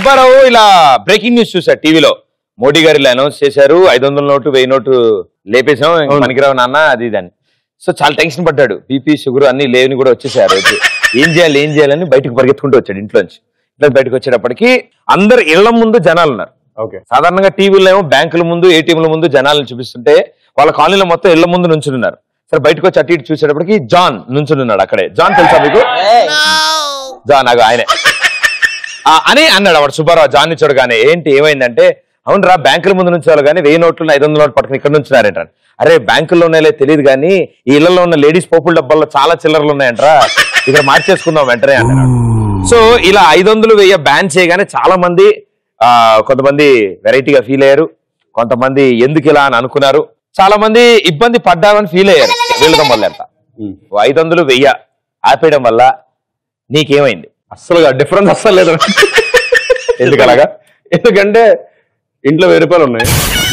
సుబ్బారావు ఇలా breaking news చూసా టీవీలో మోడీ గారు ఇలా అనౌన్స్ చేశారు ఐదు వందల నోటు వెయ్యి నోటు లేపేశాం ఇంక పనికిరావు నాన్న అది ఇది అని సో చాలా టెన్షన్ పడ్డాడు బీపీ షుగర్ అన్ని లేవని కూడా వచ్చేసారు ఆ రోజు ఏం చేయాలి ఏం చేయాలని బయటకు పరిగెత్తుకుంటూ వచ్చాడు ఇంట్లోంచి ఇంట్లో బయటకు వచ్చేటప్పటికి అందరు ఇళ్ల ముందు జనాలు ఉన్నారు ఓకే సాధారణంగా టీవీలో ఏమో బ్యాంకుల ముందు ఏటీఎంల ముందు జనాలను చూపిస్తుంటే వాళ్ళ కాలనీలో మొత్తం ఇళ్ల ముందు నుంచుని ఉన్నారు సరే బయటకు వచ్చి అటు ఇటు చూసేటప్పటికి జాన్ నుంచుని ఉన్నాడు అక్కడే జాన్ తెలుసా మీకు జాన్ నాకు ఆయనే ఆ, అని అన్నాడు వాడు సుబ్బారావు జాన్ చూడగానే ఏంటి ఏమైందంటే అవునరా బ్యాంకుల ముందు నుంచి వాళ్ళు కానీ వెయ్యి నోట్లు ఐదు వందల నోట్లు పట్టుకుని ఇక్కడ నుంచున్నారంట అరే బ్యాంకుల్లో ఉన్నాయో తెలియదు కానీ ఈ ఇళ్లలో ఉన్న లేడీస్ పోపుల డబ్బాల్లో చాలా చిల్లరలు ఉన్నాయంట్రా ఇక్కడ మార్చేసుకుందాం వెంటనే అన్నాడు సో ఇలా ఐదు వందలు వెయ్యి బ్యాన్ చేయగానే చాలా మంది ఆ, కొంతమంది వెరైటీగా ఫీల్ అయ్యారు కొంతమంది ఎందుకు ఇలా అని అనుకున్నారు చాలా మంది ఇబ్బంది పడ్డామని ఫీల్ అయ్యారు వీళ్ళతో వల్ల ఐదు వందలు వెయ్య ఆపేయడం వల్ల నీకేమైంది అస్సలు డిఫరెన్స్ అస్సలు లేదు ఎందుకు అలాగా ఎందుకంటే ఇంట్లో వెయ్యి రూపాయలు ఉన్నాయి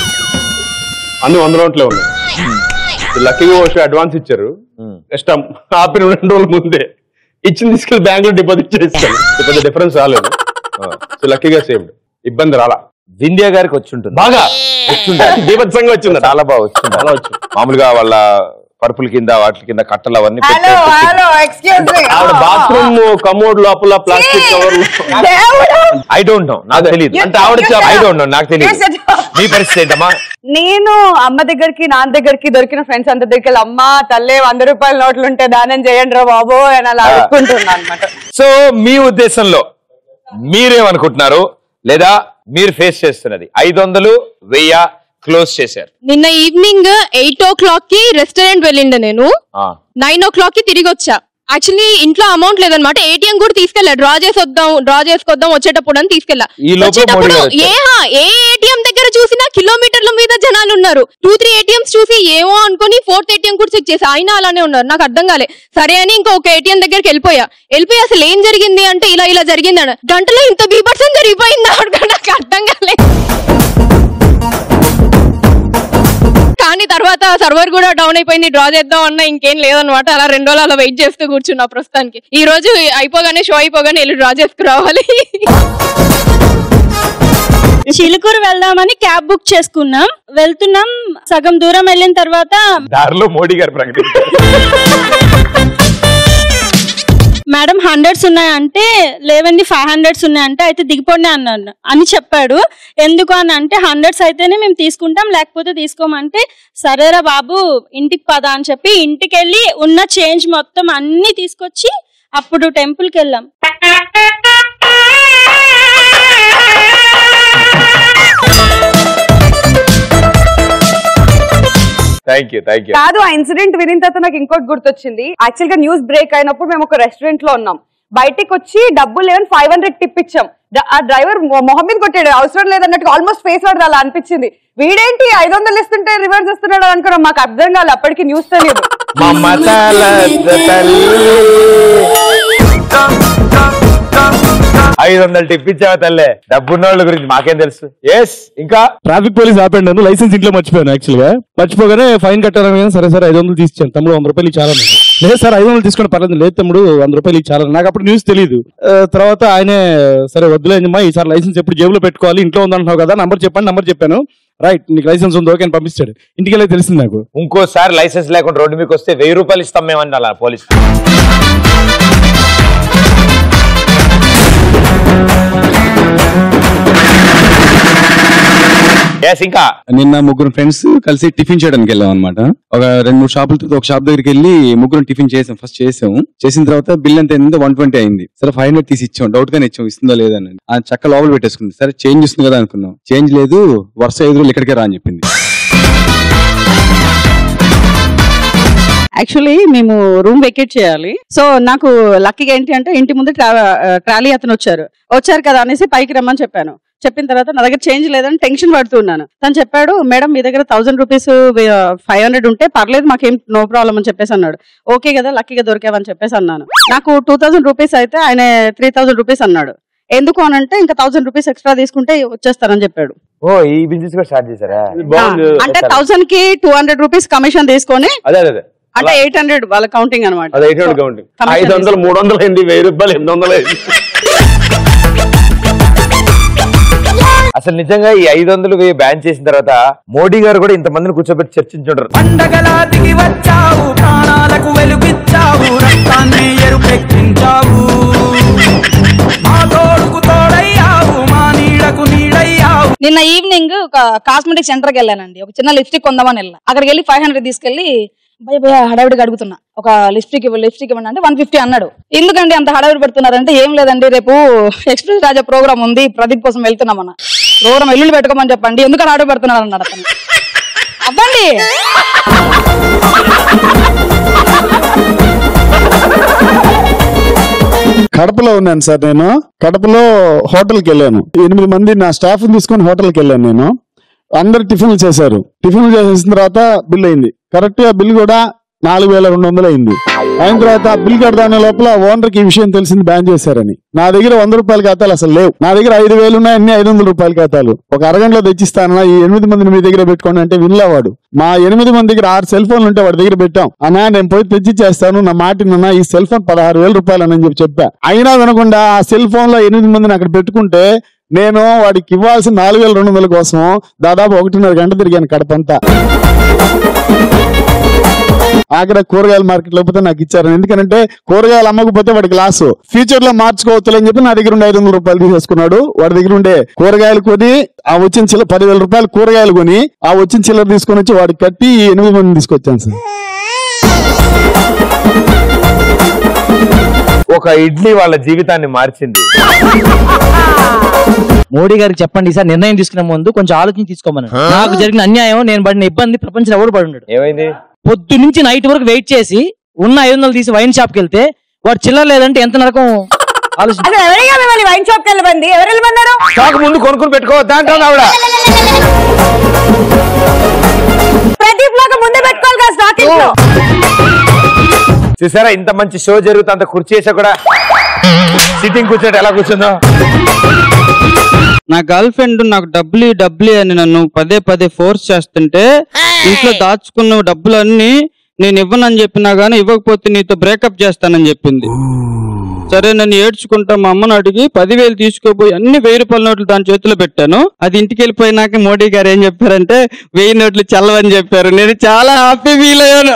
అన్ని వంద నోట్లే ఉన్నాయి లక్కీగా వచ్చి అడ్వాన్స్ ఇచ్చారు నెక్స్ట్ ఆపిన రెండు రోజుల ముందే ఇచ్చింది తీసుకెళ్ళి బ్యాంక్ లో డిపాజిట్ చేస్తాను పెద్ద డిఫరెన్స్ రాలేదు సో లక్కీగా సేవ్డ్ ఇబ్బంది రాలా వింధ్య గారికి వచ్చి ఉంటుంది బాగా వచ్చిందా? బీభత్సంగా వచ్చింది చాలా బాగా వచ్చింది చాలా వచ్చింది. మామూలుగా వాళ్ళ పరుపుల కింద వాటి కింద కట్టలు అవన్నీ హలో పెట్టేసి- హలో ఎక్స్క్యూజ్ మీ ఆవిడ బాత్రూమ్ కమోడ్ లోపల plastic cover I don't know నాకు అదే. తెలియదు అంటే ఆవిడ You I said- don't know నాకు You తెలియదు said- మీ పరిస్థితి ఏంటమ్మా నేను అమ్మ దగ్గరికి నాన్న దగ్గరికి దొరికిన ఫ్రెండ్స్ అంత దగ్గరికి వెళ్ళి, అమ్మ తల్లే వంద రూపాయల నోట్లు ఉంటే దానం చేయండి రా బాబో అని అలా అనుకుంటున్నాను అనమాట సో మీ ఉద్దేశంలో మీరేమనుకుంటున్నారు లేదా మీరు ఫేస్ చేస్తున్నది ఐదు వందలు వెయ్య క్లోజ్ చేశారు నిన్న ఈవినింగ్ ఎయిట్ ఓ క్లాక్ కి రెస్టారెంట్ వెళ్ళిండే నేను ఆ, నైన్ ఓ క్లాక్ కి తిరిగి వచ్చా యాక్చువల్లీ ఇంట్లో అమౌంట్ లేదనమాట ఏటీఎం కూడా తీసుకెళ్ళా డ్రా చేసి వద్దాం డ్రా చేసుకొద్దాం వచ్చేటప్పుడు అని తీసుకెళ్ళా ఈ లోపల వచ్చేటప్పుడు మోడీ గారు వచ్చారు. ఏ హా, ఏ ఏటీఎం దగ్గర చూసినా కిలోమీటర్ల మీద జనాలు ఉన్నారు టూ త్రీ ఏటీఎంస్ చూసి ఏమో అనుకుని ఫోర్త్ ఏటీఎం కూడా చెక్ చేసి అయినా అలానే ఉన్నారు నాకు అర్థం కాలే సరే అని ఇంకో ఒక ఏటీఎం దగ్గరికి వెళ్ళిపోయా వెళ్ళిపోయి అసలు ఏం జరిగింది అంటే ఇలా ఇలా జరిగింది అన్న గంటలో ఇంత బీభత్సం జరిగిపోయిందా నాకు అర్థం కాలే కానీ తర్వాత సర్వర్ కూడా డౌన్ అయిపోయింది డ్రా చేద్దాం అన్న ఇంకేం లేదనమాట అలా రెండు రోజులు అలా వెయిట్ చేస్తూ కూర్చున్నా ప్రస్తుతానికి ఈ రోజు అయిపోగానే షో అయిపోగానే వెళ్ళి డ్రా చేసుకురావాలి చిలుకూరు వెళ్దామని క్యాబ్ బుక్ చేసుకున్నాం వెళ్తున్నాం సగం దూరం వెళ్ళిన తర్వాత దారిలో మోడీ గారు ప్రకటించారు మేడం హండ్రెడ్స్ ఉన్నాయంటే లేవండి ఫైవ్ హండ్రెడ్స్ ఉన్నాయంటే అయితే దిగిపోండి అన్నాను అని చెప్పాడు ఎందుకు అని అంటే హండ్రెడ్స్ అయితేనే మేము తీసుకుంటాం లేకపోతే తీసుకోమంటే సరేరా బాబు ఇంటికి పద అని చెప్పి ఇంటికి వెళ్ళి ఉన్న చేంజ్ మొత్తం అన్ని తీసుకొచ్చి అప్పుడు టెంపుల్కి వెళ్ళాం థ్యాంక్ యూ థ్యాంక్ యూ కాదు ఆ ఇన్సిడెంట్ వినిన తర్వాత నాకు ఇంకోటి గుర్తొచ్చింది యాక్చువల్ గా న్యూస్ బ్రేక్ అయినప్పుడు మేము ఒక రెస్టారెంట్ లో ఉన్నాం బయటికి వచ్చి డబ్బులు లేవని ఫైవ్ హండ్రెడ్ టిప్ ఇచ్చాం ద- ఆ డ్రైవర్ మొహం మీద కొట్టాడు అవసరం లేదన్నట్టు ఆల్మోస్ట్ ఫేస్ వాడు అలా అనిపించింది వీడేంటి ఐదు వందలు ఇస్తుంటే రివర్స్ ఇస్తున్నాడు అని అనుకున్నాం మాకు అర్థం కాదు అప్పటికి న్యూస్ తెలియదు మమతల తల్లి. ఐదు వందలు టిప్పించావా తల్లే డబ్బున్నోళ్ళ గురించి మాకేం తెలుసు ఎస్ ఇంకా ట్రాఫిక్ పోలీస్ ఆపాడు నన్ను లైసెన్స్ ఇంట్లో మర్చిపోయాను యాక్చువల్ గా మర్చిపోగానే ఫైన్ కట్టాలని కానీ సరే సరే ఐదు వందలు తీసిచ్చాను తమ్ముడు వంద రూపాయలు చాలా లేదు సార్ ఐదు వందలు తీసుకుని పర్లేదు లేదు తమ్ముడు వంద రూపాయలు చాలా నాకు అప్పుడు న్యూస్ తెలియదు ఆ, తర్వాత ఆయనే సరే వద్దులేందమ్మా ఈసారి లైసెన్స్ ఎప్పుడు జేబులో పెట్టుకోవాలి ఇంట్లో ఉందంటున్నావు కదా నంబర్ చెప్పండి నంబర్ చెప్పాను రైట్ నీకు లైసెన్స్ ఉంది ఓకే అని పంపించాడు ఇంటికి వెళ్ళి తెలిసింది నాకు ఇంకోసారి లైసెన్స్ లేకుండా రోడ్డు మీకు వస్తే వెయ్యి రూపాయలు ఇస్తాం మేమని అలా పోలీసు ఎస్ ఇంకా నిన్న ముగ్గురు ఫ్రెండ్స్ కలిసి టిఫిన్ చేయడానికి వెళ్ళాం అనమాట ఒక రెండు మూడు షాపుల తర్వాత ఒక షాప్ దగ్గరికి వెళ్ళి ముగ్గురు టిఫిన్ చేసాం ఫస్ట్ చేసాం చేసిన తర్వాత బిల్ ఎంత అయిందో వన్ ట్వంటీ అయింది సరే ఫైవ్ హండ్రెడ్ తీసి ఇచ్చాం డౌట్ గానే ఇచ్చాం ఇస్తుందో లేదా అని ఆ చక్క లోపల పెట్టేసుకుంది సరే చేంజ్ ఇస్తుంది కదా అనుకున్నాం చేంజ్ లేదు వరుస ఐదు రోజులు ఇక్కడికే రా అని చెప్పింది యాక్చువల్లీ మేము రూమ్ వెకేట్ చేయాలి సో నాకు లక్కీగా ఏంటి అంటే ఇంటి ముందు ట్రాలీ అతను వచ్చారు వచ్చారు కదా అనేసి పైకి రమ్మని చెప్పాను చెప్పిన తర్వాత నా దగ్గర చేంజ్ లేదని టెన్షన్ పడుతున్నాను తను చెప్పాడు మేడం మీ దగ్గర థౌసండ్ రూపీస్ ఫైవ్ హండ్రెడ్ ఉంటే పర్లేదు మాకేం నో ప్రాబ్లం అని చెప్పేసి అన్నాడు ఓకే కదా లక్కీగా దొరికావని చెప్పేసి అన్నాను నాకు టూ థౌసండ్ రూపీస్ అయితే ఆయన త్రీ థౌసండ్ రూపీస్ అన్నాడు ఎందుకు అని అంటే ఇంకా థౌసండ్ రూపీస్ ఎక్స్ట్రా తీసుకుంటే వచ్చేస్తారని చెప్పాడు ఓ ఈ బిజినెస్ కూడా స్టార్ట్ చేశారా అంటే థౌసండ్ కి టూ హండ్రెడ్ రూపీస్ కమిషన్ తీసుకొని అదే అదే అదే అంటే ఎయిట్ హండ్రెడ్ వాళ్ళ కౌంటింగ్ అనమాట అది ఎయిట్ హండ్రెడ్ కౌంటింగ్ Commission ఐదు వందలు మూడు వందలు అయింది వెయ్యి రూపాయలు ఎనిమిది వందలు అయింది అసలు నిజంగా ఈ ఐదు వందలు వెయ్యి బ్యాన్ చేసిన తర్వాత మోడీ గారు కూడా ఇంతమందిని కూర్చోబెట్టి చర్చించుంటారు పండగలా దిగి వచ్చావు ప్రాణాలకు వెలుగిచ్చావు రక్తాన్ని ఎరుపెక్కించావు మా తోడుకు తోడయ్యావు మా నీడకు నీడయ్యావు నిన్న ఈవినింగ్ ఒక కాస్మెటిక్ సెంటర్ కి వెళ్ళానండి ఒక చిన్న లిప్స్టిక్ కొందామని వెళ్ళా అక్కడికి వెళ్ళి ఫైవ్ హండ్రెడ్ తీసుకెళ్లి భయ భయ హడావిడిగా అడుగుతున్నా ఒక లిప్స్టిక్ ఇవ్వ లిప్స్టిక్ ఇవ్వండి అంటే వన్ ఫిఫ్టీ అన్నాడు ఎందుకండి అంత హడావిడి పెడుతున్నారంటే ఏం లేదండి రేపు ఎక్స్ప్రెస్ రాజా ప్రోగ్రామ్ ఉంది ప్రదీప్ కోసం వెళ్తున్నామన్న ప్రోగ్రామ్ ఎల్లుండి పెట్టుకోమని చెప్పండి ఎందుకు హడావిడి పెడుతున్నారు అన్నాడు అతను అవ్వండి కడపలో ఉన్నాను సార్ నేను కడపలో హోటల్కి వెళ్ళాను ఎనిమిది మంది నా స్టాఫ్ తీసుకొని హోటల్కి వెళ్ళాను నేను అందరు టిఫిన్లు చేశారు టిఫిన్లు చేసేసిన తర్వాత బిల్ అయింది కరెక్ట్ గా బిల్ కూడా నాలుగు వేల రెండు వందలు అయింది అయిన తర్వాత ఆ బిల్ కడదాని లోపల ఓనర్ కి ఈ విషయం తెలిసింది బ్యాన్ చేశారని నా దగ్గర వంద రూపాయల ఖాతాలు అసలు లేవు నా దగ్గర ఐదు వేలు ఉన్నాయి అన్ని ఐదు వందల రూపాయల ఖాతాలు ఒక అరగంటలో తెచ్చిస్తానన్నా ఈ ఎనిమిది మందిని మీ దగ్గర పెట్టుకోండి అంటే వినలేవాడు మా ఎనిమిది మంది దగ్గర ఆరు సెల్ ఫోన్లు ఉంటే వాడి దగ్గర పెట్టాం అన్నా నేను పోయి తెచ్చి చేస్తాను నా మాటినన్నా ఈ సెల్ ఫోన్ పదహారు వేల రూపాయలు అని చెప్పి చెప్పా అయినా వినకుండా ఆ సెల్ ఫోన్ లో ఎనిమిది మందిని అక్కడ పెట్టుకుంటే నేను వాడికి ఇవ్వాల్సిన నాలుగు వేల రెండు వందల కోసం దాదాపు ఒకటిన్నర గంట తిరిగాను కడపంతా ఆఖరి కూరగాయల మార్కెట్ లేకపోతే నాకు ఇచ్చారు ఎందుకంటే కూరగాయలు అమ్మకపోతే వాడికి లాస్ ఫ్యూచర్ లో మార్చుకోవచ్చులని చెప్పి నా దగ్గర ఉండే ఐదు వందల రూపాయలు తీసేసుకున్నాడు వాడి దగ్గర ఉండే కూరగాయలు కొని ఆ వచ్చిన చిల్లర పదివేల రూపాయలు కూరగాయలు కొని ఆ వచ్చిన చిల్లర తీసుకొని వచ్చి వాడికి కట్టి ఈ ఎనిమిది మంది తీసుకొచ్చాను సార్ ఒక ఇడ్లీ వాళ్ళ జీవితాన్ని మార్చింది మోడీ గారికి చెప్పండి సార్ నిర్ణయం తీసుకునే ముందు కొంచెం ఆలోచించి తీసుకోమని నాకు జరిగిన అన్యాయం నేను పడిన ఇబ్బంది ప్రపంచంలో ఎవరు పడి ఉండడు ఏమైంది పొద్దు నుంచి నైట్ వరకు వెయిట్ చేసి ఉన్న ఐదు వందలు తీసి వైన్ షాప్ కి వెళ్తే వాడు చిల్లర లేదంటే ఎంత నరకం ఆలోచించి అసలు ఎవరిగా మిమ్మల్ని వైన్ షాప్ కి వెళ్ళమంది ఎవరు వెళ్ళమన్నారు స్టాక్ ముందు కొనుక్కుని పెట్టుకోవద్దా అంటాను ఆవిడ ప్రదీప్ లాగా ముందే పెట్టుకోవాలి కదా స్టాక్ ఇంట్లో చూసారా ఇంత మంచి షో జరుగుతుంది అంత కుర్చీ వేసా కూడా సిట్టింగ్ కూర్చున్నట్టు ఎలా కూర్చుందో నా గర్ల్ ఫ్రెండ్ నాకు డబ్బులు ఇయ్యి, డబ్బులు ఇయ్యి అని నన్ను పదే పదే ఫోర్స్ చేస్తుంటే ఇంట్లో దాచుకున్న డబ్బులన్నీ నేను ఇవ్వనని చెప్పినా గానీ ఇవ్వకపోతే నీతో బ్రేకప్ చేస్తానని చెప్పింది సరే నన్ను ఏడ్చుకుంటా మా అమ్మని అడిగి పదివేలు తీసుకోపోయి అన్ని వెయ్యి రూపాయల నోట్లు దాని చేతిలో పెట్టాను అది ఇంటికి వెళ్ళిపోయినాక మోడీ గారు ఏం చెప్పారంటే వెయ్యి నోట్లు చల్లవని చెప్పారు నేను చాలా హ్యాపీ ఫీల్ అయ్యాను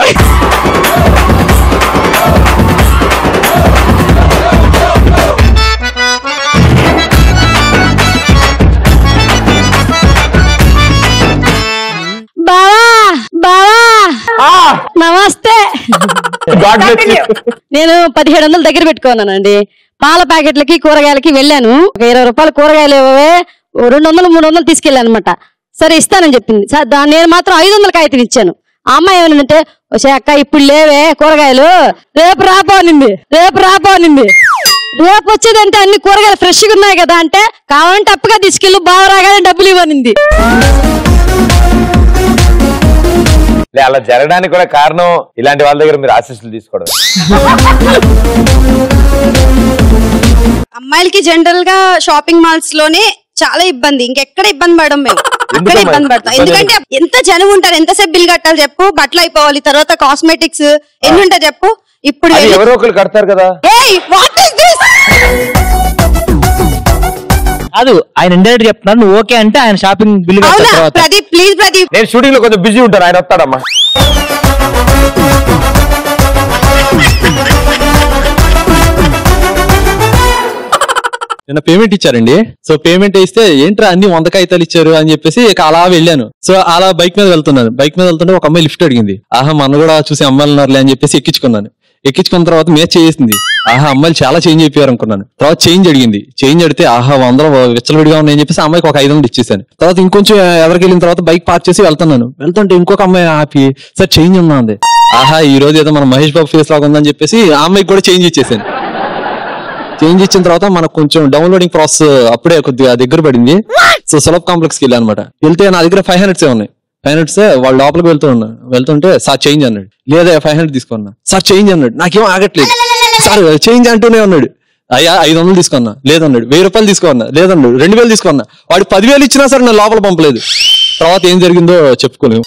బావా బావా నమస్తే నేను పదిహేడు వందలు దగ్గర పెట్టుకున్నానండి పాల ప్యాకెట్లకి కూరగాయలకి వెళ్ళాను ఒక ఇరవై రూపాయల కూరగాయలు ఇవ్వవే ఓ రెండు వందలు మూడు వందలు తీసుకెళ్ళాను అనమాట సరే ఇస్తానని చెప్పింది సరే దా- నేను మాత్రం ఐదు వందల కాగితం ఇచ్చాను ఆ అమ్మాయి ఏమనంటే వచ్చే అక్క ఇప్పుడు లేవే కూరగాయలు రేపు రాపోనింది రేపు రాపోనింది రేపు వచ్చేదంటే అన్ని కూరగాయలు ఫ్రెష్గా ఉన్నాయి కదా అంటే కావాలంటే అప్పుగా తీసుకెళ్ళు బాగా రాగానే డబ్బులు ఇవ్వనింది లే, అలా జరగడానికి కూడా కారణం ఇలాంటి వాళ్ళ దగ్గర మీరు ఆశీస్సులు తీసుకోవడం అమ్మాయిలకి జనరల్ గా షాపింగ్ మాల్స్ లోనే చాలా ఇబ్బంది ఇంకెక్కడ ఇబ్బంది పడడం మేము అక్కడ ఎందుకమ్మా? ఇబ్బంది పడతాం ఎందుకంటే ఎంత జనం ఉంటారు ఎంతసేపు బిల్ కట్టాలి చెప్పు బట్టలు అయిపోవాలి తర్వాత కాస్మెటిక్స్ ఎన్ని ఉంటాయి చెప్పు ఇప్పుడు అది వెళ్ళి- ఎవరో ఒకరు కడతారు కదా ఏయ్, what is this? కాదు ఆయన ఇండైరెక్ట్ చెప్తున్నారు నువ్వు ఓకే అంటే ఆయన షాపింగ్ బిల్ అవునా తర్వాత ప్రదీప్ ప్లీజ్ ప్రదీప్ నేను షూటింగ్ లో కొంచెం బిజీ ఉంటాను ఆయన వస్తాడమ్మా నిన్న పేమెంట్ ఇచ్చారండి సో పేమెంట్ ఇస్తే ఏంట్రా అన్ని వంద కాగితాలు ఇచ్చారు అని చెప్పేసి ఇక అలా వెళ్ళాను సో అలా బైక్ మీద వెళ్తున్నాను బైక్ మీద వెళ్తుంటే ఒక అమ్మాయి లిఫ్ట్ అడిగింది ఆహా మన కూడా చూసి అమ్మాయిలు ఉన్నారులే అని చెప్పేసి ఎక్కించుకున్నాను ఎక్కించుకున్న తర్వాత మ్యాచ్ చేసింది ఆహా అమ్మాయిలు చాలా చేంజ్ అయిపోయారు అనుకున్నాను తర్వాత చేంజ్ అడిగింది చేంజ్ అడిగితే ఆహా వందలు విచ్చలవిడిగా ఉన్నాయని చెప్పేసి ఆ అమ్మాయికి ఒక ఐదు వందలు ఇచ్చేసాను తర్వాత ఇంకొంచెం ఎవరికి వెళ్ళిన తర్వాత బైక్ పార్క్ చేసి వెళ్తున్నాను వెళ్తుంటే ఇంకొక అమ్మాయి ఆపి సార్ చేంజ్ ఉన్నా అంది ఆహా ఈ రోజు ఏదో మన మహేష్ బాబు ఫేస్ లాగా ఉందని చెప్పేసి ఆ అమ్మాయికి కూడా చేంజ్ ఇచ్చేసాను చేంజ్ ఇచ్చిన తర్వాత మనకు కొంచెం డౌన్లోడింగ్ ప్రాసెస్ అప్పుడే కొద్దిగా దగ్గర పడింది సో సులభ్ కాంప్లెక్స్ కి వెళ్ళాను అనమాట వెళ్తే నా దగ్గర ఫైవ్ హండ్రెడ్స్ ఉన్నాయి ఫైవ్ హండ్రెడ్స్ వాళ్ళ లోపలికి వెళ్తూ ఉన్నా వెళ్తుంటే సార్ చేంజ్ అన్నాడు లేదా ఫైవ్ హండ్రెడ్ తీసుకున్నా సార్ చేంజ్ అన్నాడు నాకేం ఆగట్లేదు సార్ చేంజ్ అంటూనే ఉన్నాడు అయ్యా ఐదు వందలు తీసుకున్నా లేదన్నాడు వెయ్యి రూపాయలు తీసుకున్నా లేదన్నాడు రెండు వేలు తీసుకున్నా వాడు పదివేలు ఇచ్చినా సరే నా లోపల పంపలేదు తర్వాత ఏం జరిగిందో చెప్పుకోలేము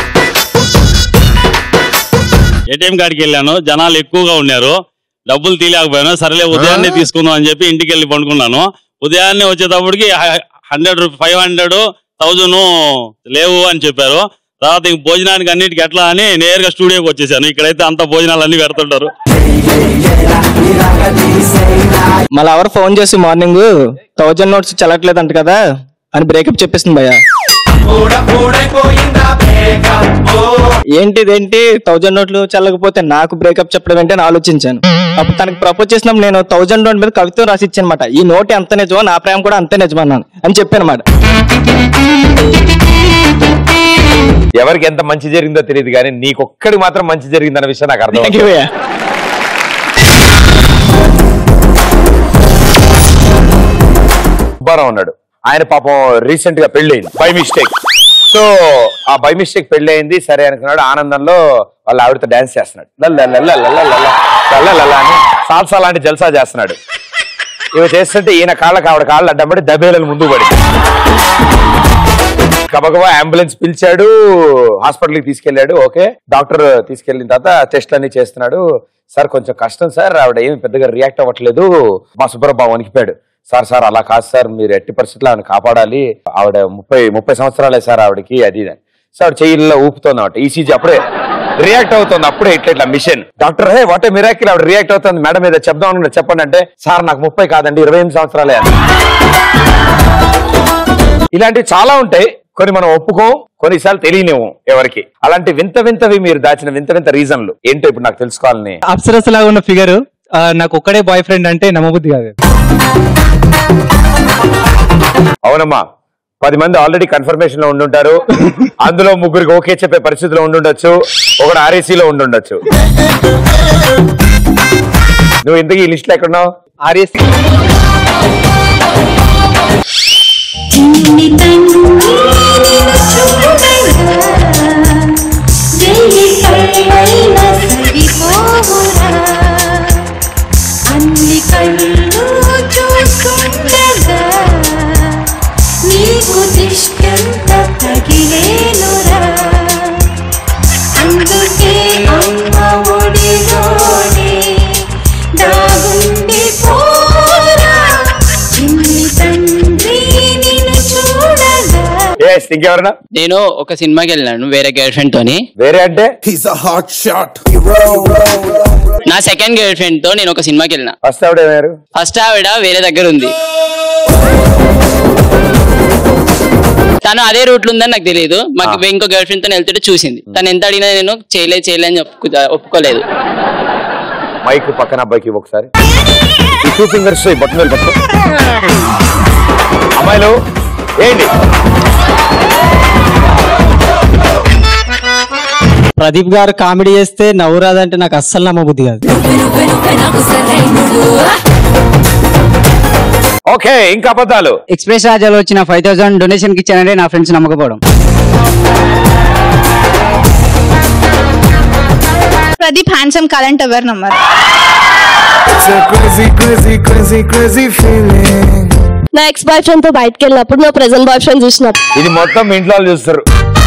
ఏటీఎం కాడికి వెళ్ళాను జనాలు ఎక్కువగా ఉన్నారు డబ్బులు తీయలేకపోయాను సరేలే ఉదయాన్నే తీసుకుందాం అని చెప్పి ఇంటికి వెళ్ళి పండుకున్నాను ఉదయాన్నే వచ్చేటప్పటికి హై- hundred rupee five hundred thousand లేవు అని చెప్పారు తర్వాత ఇంక భోజనానికి అన్నిటికి ఎట్లా అని నేరుగా స్టూడియోకి వచ్చేసాను ఇక్కడైతే అంత భోజనాలు అన్ని పెడుతుంటారు మళ్ళీ ఎవరు ఫోన్ చేసి మార్నింగ్ థౌజండ్ నోట్స్ చల్లట్లేదు అంట కదా అని బ్రేకప్ చెప్పేసింది భయ్య ఏంటిదేంటి థౌజండ్ నోట్లు చల్లకపోతే నాకు బ్రేకప్ చెప్పడం ఏంటి అని ఆలోచించాను అప్పుడు తనకి ప్రపోజ్ చేసినప్పుడు నేను థౌజండ్ నోట్ మీద కవిత్వం రాసి ఇచ్చానమాట ఈ నోట్ ఎంత నిజమో నా ప్రేమ కూడా అంతే నిజమన్నాను అని చెప్పాను అనమాట ఎవరికి ఎంత మంచి జరిగిందో తెలియదు కానీ నీకొక్కడికి మాత్రం మంచి జరిగిందన్న విషయం నాకు అర్థం Thank you, భయ్యా. సుబ్బారావు ఉన్నాడు ఆయన పాపం రీసెంట్ గా పెళ్ళయింది బై మిస్టేక్ సో ఆ బై మిస్టేక్ పెళ్లి అయింది సరే అనుకున్నాడు ఆనందంలో వాళ్ళ ఆవిడతో డాన్స్ చేస్తున్నాడు లల్ల లల్ల లల్ల లల్ల లల్ల లల్ల అని సాల్సా లాంటి జల్సా చేస్తున్నాడు ఇవి చేస్తుంటే ఈయన కాళ్ళకి ఆవిడ కాళ్ళు అడ్డంపడి దబేలను ముందు పడి గబగబా అంబులెన్స్ పిలిచాడు హాస్పిటల్కి తీసుకెళ్లాడు ఓకే డాక్టర్ తీసుకెళ్లిన తర్వాత టెస్ట్ అన్ని చేస్తున్నాడు సార్ కొంచెం కష్టం సార్ ఆవిడ ఏమి పెద్దగా రియాక్ట్ అవ్వట్లేదు మా సుబ్రబాబు వణికిపోయాడు సార్ సార్ అలా కాదు సార్ మీరు ఎట్టి పరిస్థితుల్లో ఆవిడ కాపాడాలి ఆవిడ ముప్పై ముప్పై సంవత్సరాలే సార్ ఆవిడకి అది ఇది అని సో ఆవిడ చెయ్యిలో ఊపుతోంది అన్నమాట ఈసీజీ అప్పుడే రియాక్ట్ అవుతుంది అప్పుడే ఇట్లా ఇట్లా మిషన్ డాక్టర్ హే వాట్ మిరాకిల్ ఆవిడ రియాక్ట్ అవుతుంది మేడం మీద చెప్దాం అనుకున్నా చెప్పండి అంటే సార్ నాకు ముప్పై కాదండి ఇరవై ఎనిమిది సంవత్సరాలే అని ఇలాంటివి చాలా ఉంటాయి కొన్ని మనం ఒప్పుకోం కొన్నిసార్లు తెలియనివ్వం ఎవరికి అలాంటి వింత వింతవి మీరు దాచిన వింత వింత రీజన్లు ఏంటో ఇప్పుడు నాకు తెలుసుకోవాలని అప్సరస్ లాగా ఉన్న ఫిగర్ నాకు ఒక్కడే బాయ్ ఫ్రెండ్ అంటే నమ్మబుద్ధి కాదు అవునమ్మా పది మంది ఆల్రెడీ కన్ఫర్మేషన్ లో ఉండుంటారు అందులో ముగ్గురికి ఓకే చెప్పే పరిస్థితిలో ఉండుండొచ్చు ఒకడు RAC లో ఉండుండొచ్చు నువ్వు ఇంతకీ ఈ లిస్ట్ లో ఎక్కడున్నావు ఆర్ఎస్ చిన్ని తండ్రి నిన్ను చూడగా చెయ్యి కళ్ళైన సరిపోవురా అన్ని కళ్ళు చూస్తుండగా నీకు దిష్టంత తగిలేనురా అందుకే అమ్మ ఒడిలోనే దాగుండి పోరా చిన్ని తండ్రి నిన్ను చూడగా ఎస్ ఇంకెవరన్నా నేను ఒక సినిమాకి వెళ్ళాను వేరే గర్ల్ ఫ్రెండ్ తోని వేరే అంటే హాట్ షాట్ నా సెకండ్ గర్ల్ ఫ్రెండ్ తో నేను ఒక సినిమాకి వెళ్ళిన ఫస్ట్ ఆవిడ ఏమయ్యారు ఫస్ట్ ఆవిడ వేరే దగ్గర ఉంది తను అదే రూట్ లో ఉందని నాకు తెలియదు మాకు ఇంకో గర్ల్ ఫ్రెండ్ తో వెళ్తుంటే చూసింది తను ఎంత అడిగినా నేను చేయలేదు చేయలేదు అని ఒప్పుకు- ఒప్పుకోలేదు మైక్ పక్కన అబ్బాయికి ఇవ్వు ఒకసారి ఈ టూ ఫింగర్స్ బట్టన్ వేలు పట్టు అమ్మాయిలు ఏంటి ప్రదీప్ గారు కామెడీ చేస్తే నవ్వు రాదంటే నాకు అస్సలు నమ్మబుద్ధి కాదు ఓకే ఇంకా అబద్ధాలు ఎక్స్ప్రెస్ రాజాలో వచ్చిన ఫైవ్ థౌసండ్ డొనేషన్ కి ఇచ్చానంటే నా ఫ్రెండ్స్ నమ్మకపోవడం ప్రదీప్ హ్యాండ్సమ్ కరెంట్ ఎవరు నమ్మరు నా ఎక్స్ బాయ్ ఫ్రెండ్ తో బయటకు వెళ్ళినప్పుడు నా ప్రెసెంట్ బాయ్ ఫ్రెండ్ చూసినప్పుడు ఇది మొత్తం మీ ఇంట్లో వాళ్ళు చూస్తారు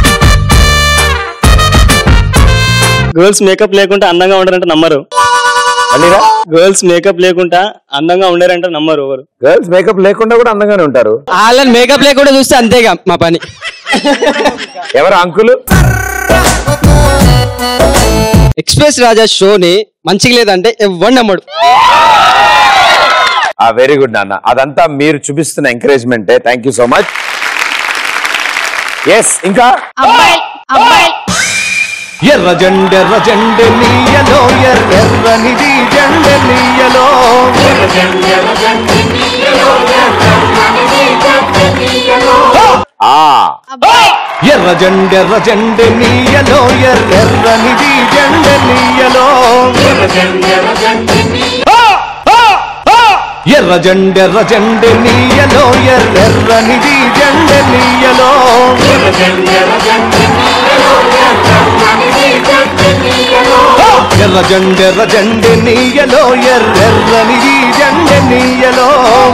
గర్ల్స్ మేకప్ లేకుండా అందంగా ఉండరంటే నమ్మరు గర్ల్స్ మేకప్ లేకుండా అందంగా ఉండరంటే నమ్మరు ఎవరు గర్ల్స్ మేకప్ లేకుండా కూడా అందంగానే ఉంటారు వాళ్ళని మేకప్ లేకుండా చూస్తే అంతేగా మా పని ఎవరు అంకులు ఎక్స్ప్రెస్ రాజా షోని మంచిగా లేదంటే ఎవరు నమ్మడు ఆ వెరీ గుడ్ నాన్న అదంతా మీరు చూపిస్తున్న encouragement thank you so much yes ఇంకా అమ్మాయి అమ్మాయి ఎర్ర జెండెర్ర జెండె నీయలో ఎర్రెర్రనిది జెండె నీయలో ఆ ఎర్ర జెండెర్ర జెండె నీయలో ఎర్రెర్రనిది జెండె నీయలో ఎర్ర జెండెర్ర జెండె నీయలో ఎర్రెర్రనిది జెండె నీయలో ఎర్ర జెండెర్ర జెండె నీయలో ఎర్రెర్రనిది జెండె నీయలో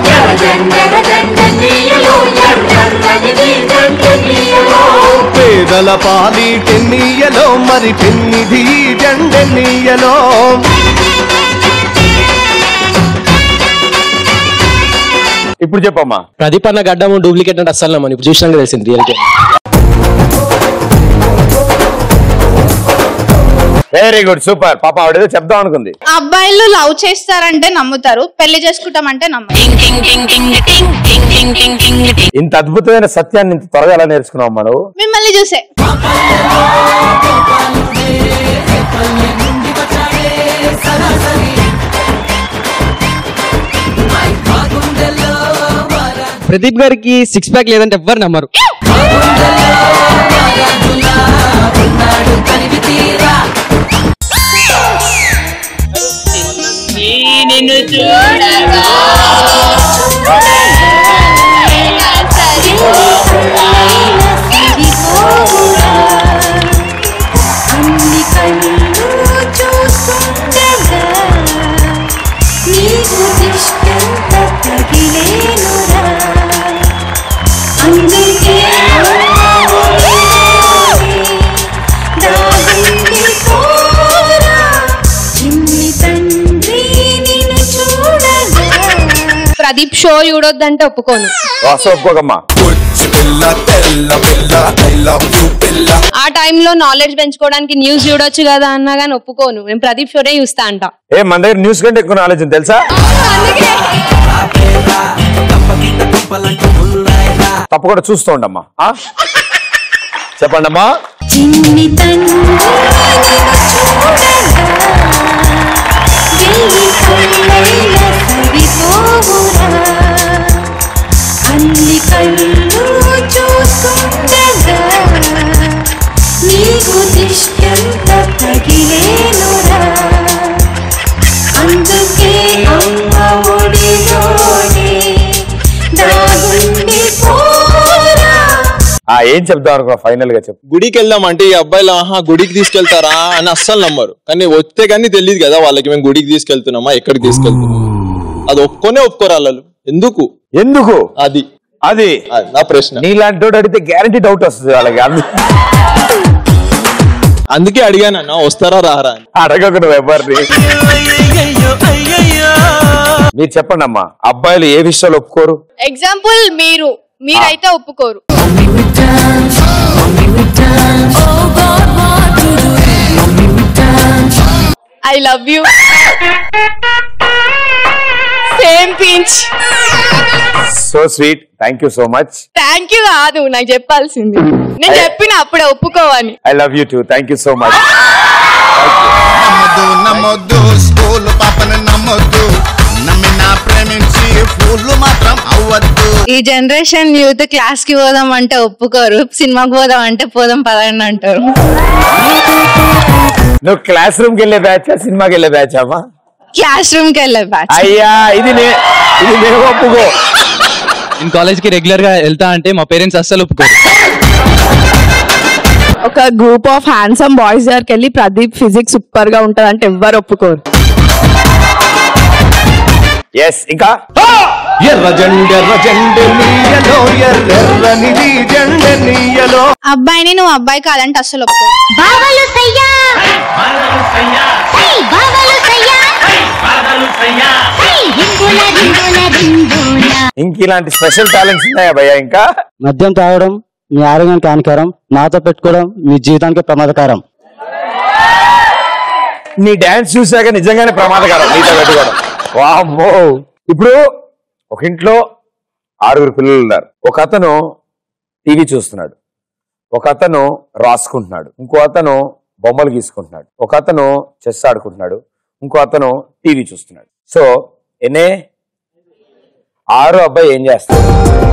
పేదల పాలిటి నీయలో మరి పెన్నిధి జెండె నీయలో ఇప్పుడు చెప్పమ్మా ప్రదీప్ అన్న గడ్డము డూప్లికేట్ అంటే అస్సలు నమ్మను ఇప్పుడు చూసినాక తెలిసింది రియల్టీ వెరీ గుడ్ సూపర్ పాప ఆవిడేదో చెప్దాం అనుకుంది అబ్బాయిలు లవ్ చేస్తారంటే నమ్ముతారు పెళ్లి చేసుకుంటామంటే నమ్మరు ఇంత అద్భుతమైన సత్యాన్ని ఇంత త్వరగా ఎలా నేర్చుకున్నావు మనం మిమ్మల్ని చూసే ప్రదీప్ గారికి సిక్స్ ప్యాక్ లేదంటే ఎవ్వరు నమ్మరు నిన్ను చూడగా అన్ని కళ్ళు చూస్తుండగా నీకు దిష్టంత తగిలేనురా అందుకే దాగుండి పోరా చిన్ని తండ్రి నిన్ను చూడగా ప్రదీప్ షో చూడొద్దంటే ఒప్పుకోను వాస్తవ ఒప్పుకోకమ్మా ఆ టైంలో నాలెడ్జ్ పెంచుకోవడానికి న్యూస్ చూడొచ్చు కదా అన్నా కానీ ఒప్పుకోను నేను ప్రదీప్ షోనే చూస్తా అంట ఏ మన దగ్గర న్యూస్ కంటే ఎక్కువ నాలెడ్జ్ ఉంది తెలుసా తప్పకుండా చూస్తూ ఉండమ్మా ఆ? చెప్పండి అమ్మా చిన్ని తండ్రి నిన్ను చూడగా వెయ్యి కళ్ళైన సరిపోవురా అన్ని కళ్ళు చూస్తుండగా నీకు దిష్టంత తగిలేనురా అందుకే అమ్మ ఒడిలోనే దాగుండి పోరా ఆ ఏం చెప్దాం అనుకున్నా ఫైనల్ గా చెప్పు గుడికి వెళ్దాం అంటే ఈ అబ్బాయిలు ఆహా గుడికి తీసుకెళ్తారా అని అస్సలు నమ్మరు కానీ వస్తే కానీ తెలియదు కదా వాళ్ళకి మేము గుడికి తీసుకెళ్తున్నామా ఎక్కడికి తీసుకెళ్తున్నాం అది ఒప్పుకొనే ఒప్పుకోరు వాళ్ళు ఎందుకు ఎందుకు అది అది నా ప్రశ్న నీలాంటి వాడు అడిగితే గ్యారంటీ డౌట్ వస్తుంది వాళ్ళకి అందు- అందుకే అడిగానన్న వస్తారా రారా అని అడగకు నువ్వు ఎవరిని మీరు చెప్పండి అమ్మా అబ్బాయిలు ఏ విషయాలు ఒప్పుకోరు ఎగ్జాంపుల్ మీరు మీరైతే ఒప్పుకోరు I love you same pinch so sweet thank you so much thank you కాదు నాకు చెప్పాల్సింది నేను చెప్పిన అప్పుడే ఒప్పుకోవని I love you too thank you so much నమ్మొద్దు నమ్మొద్దు స్కూల్ పాపను నమ్మొద్దు నమ్మినా ప్రేమించి ఫూళ్ళు మాత్రం అవ్వద్దు ఈ జనరేషన్ యూత్ క్లాస్ కి పోదాం అంటే ఒప్పుకోరు సినిమాకి పోదాం అంటే పోదాం పదండి అంటారు నువ్వు క్లాస్ రూమ్ కి వెళ్ళే బ్యాచ్ సినిమాకి వెళ్ళే బ్యాచ్ అమ్మా క్లాస్ రూమ్ కి వెళ్ళే బ్యాచ్ అయ్యా ఇది నే ఇది నేను ఒప్పుకో నేను కాలేజ్ కి రెగ్యులర్ గా వెళ్తా అంటే మా పేరెంట్స్ అస్సలు ఒప్పుకోరు ఒక గ్రూప్ ఆఫ్ హ్యాండ్సమ్ బాయ్స్ దగ్గరికి వెళ్ళి ప్రదీప్ ఫిజిక్స్ సూపర్ గా ఉంటది అంటే ఎవ్వరు ఒప్పుకోరు ఎస్ ఇంకా ఎర్ర జెండెర్ర జెండె నీయలో ఎర్రెర్రనిది జెండె నీయలో అబ్బాయిని నువ్వు అబ్బాయి కాదంటే అసలు ఒప్పుకోరు బావలు సయ్యా హై బావలు సయ్యా హై రింగుల రింగుల రింగుల ఇంక ఇలాంటి స్పెషల్ టాలెంట్స్ ఉన్నాయా భయ్యా ఇంకా మద్యం తాగడం మీ ఆరోగ్యానికి హానికరం నాతో పెట్టుకోవడం మీ జీవితానికి ప్రమాదకరం నీ డాన్స్ చూసాక నిజంగానే ప్రమాదకరం నీతో పెట్టుకోవడం వామ్మో ఇప్పుడు ఒక ఇంట్లో ఆరుగురు పిల్లలు ఉన్నారు ఒక అతను టీవీ చూస్తున్నాడు ఒక అతను రాసుకుంటున్నాడు ఇంకో అతను బొమ్మలు గీసుకుంటున్నాడు ఒక అతను చెస్ ఆడుకుంటున్నాడు ఇంకో అతను టీవీ చూస్తున్నాడు సో ఎన్నే ఆరో అబ్బాయి ఏం చేస్తాడు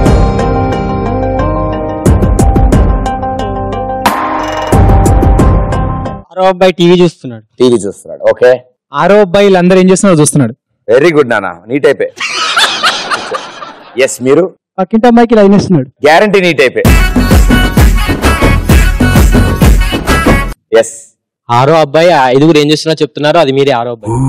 ఆరో అబ్బాయి టీవీ చూస్తున్నాడు టీవీ చూస్తున్నాడు ఓకే ఆరో అబ్బాయి అందరూ ఏం చేస్తున్నారో చూస్తున్నాడు వెరీ గుడ్ నాన్న నీట్ అయిపోయి ఎస్ మీరు పక్కింటి అమ్మాయికి లైన్ ఇస్తున్నాడు గ్యారంటీ నీట్ అయిపోయి ఎస్ ఆరో అబ్బాయి ఆ ఐదుగురు ఏం చేస్తున్నా చెప్తున్నారు అది మీరే ఆరో అబ్బాయి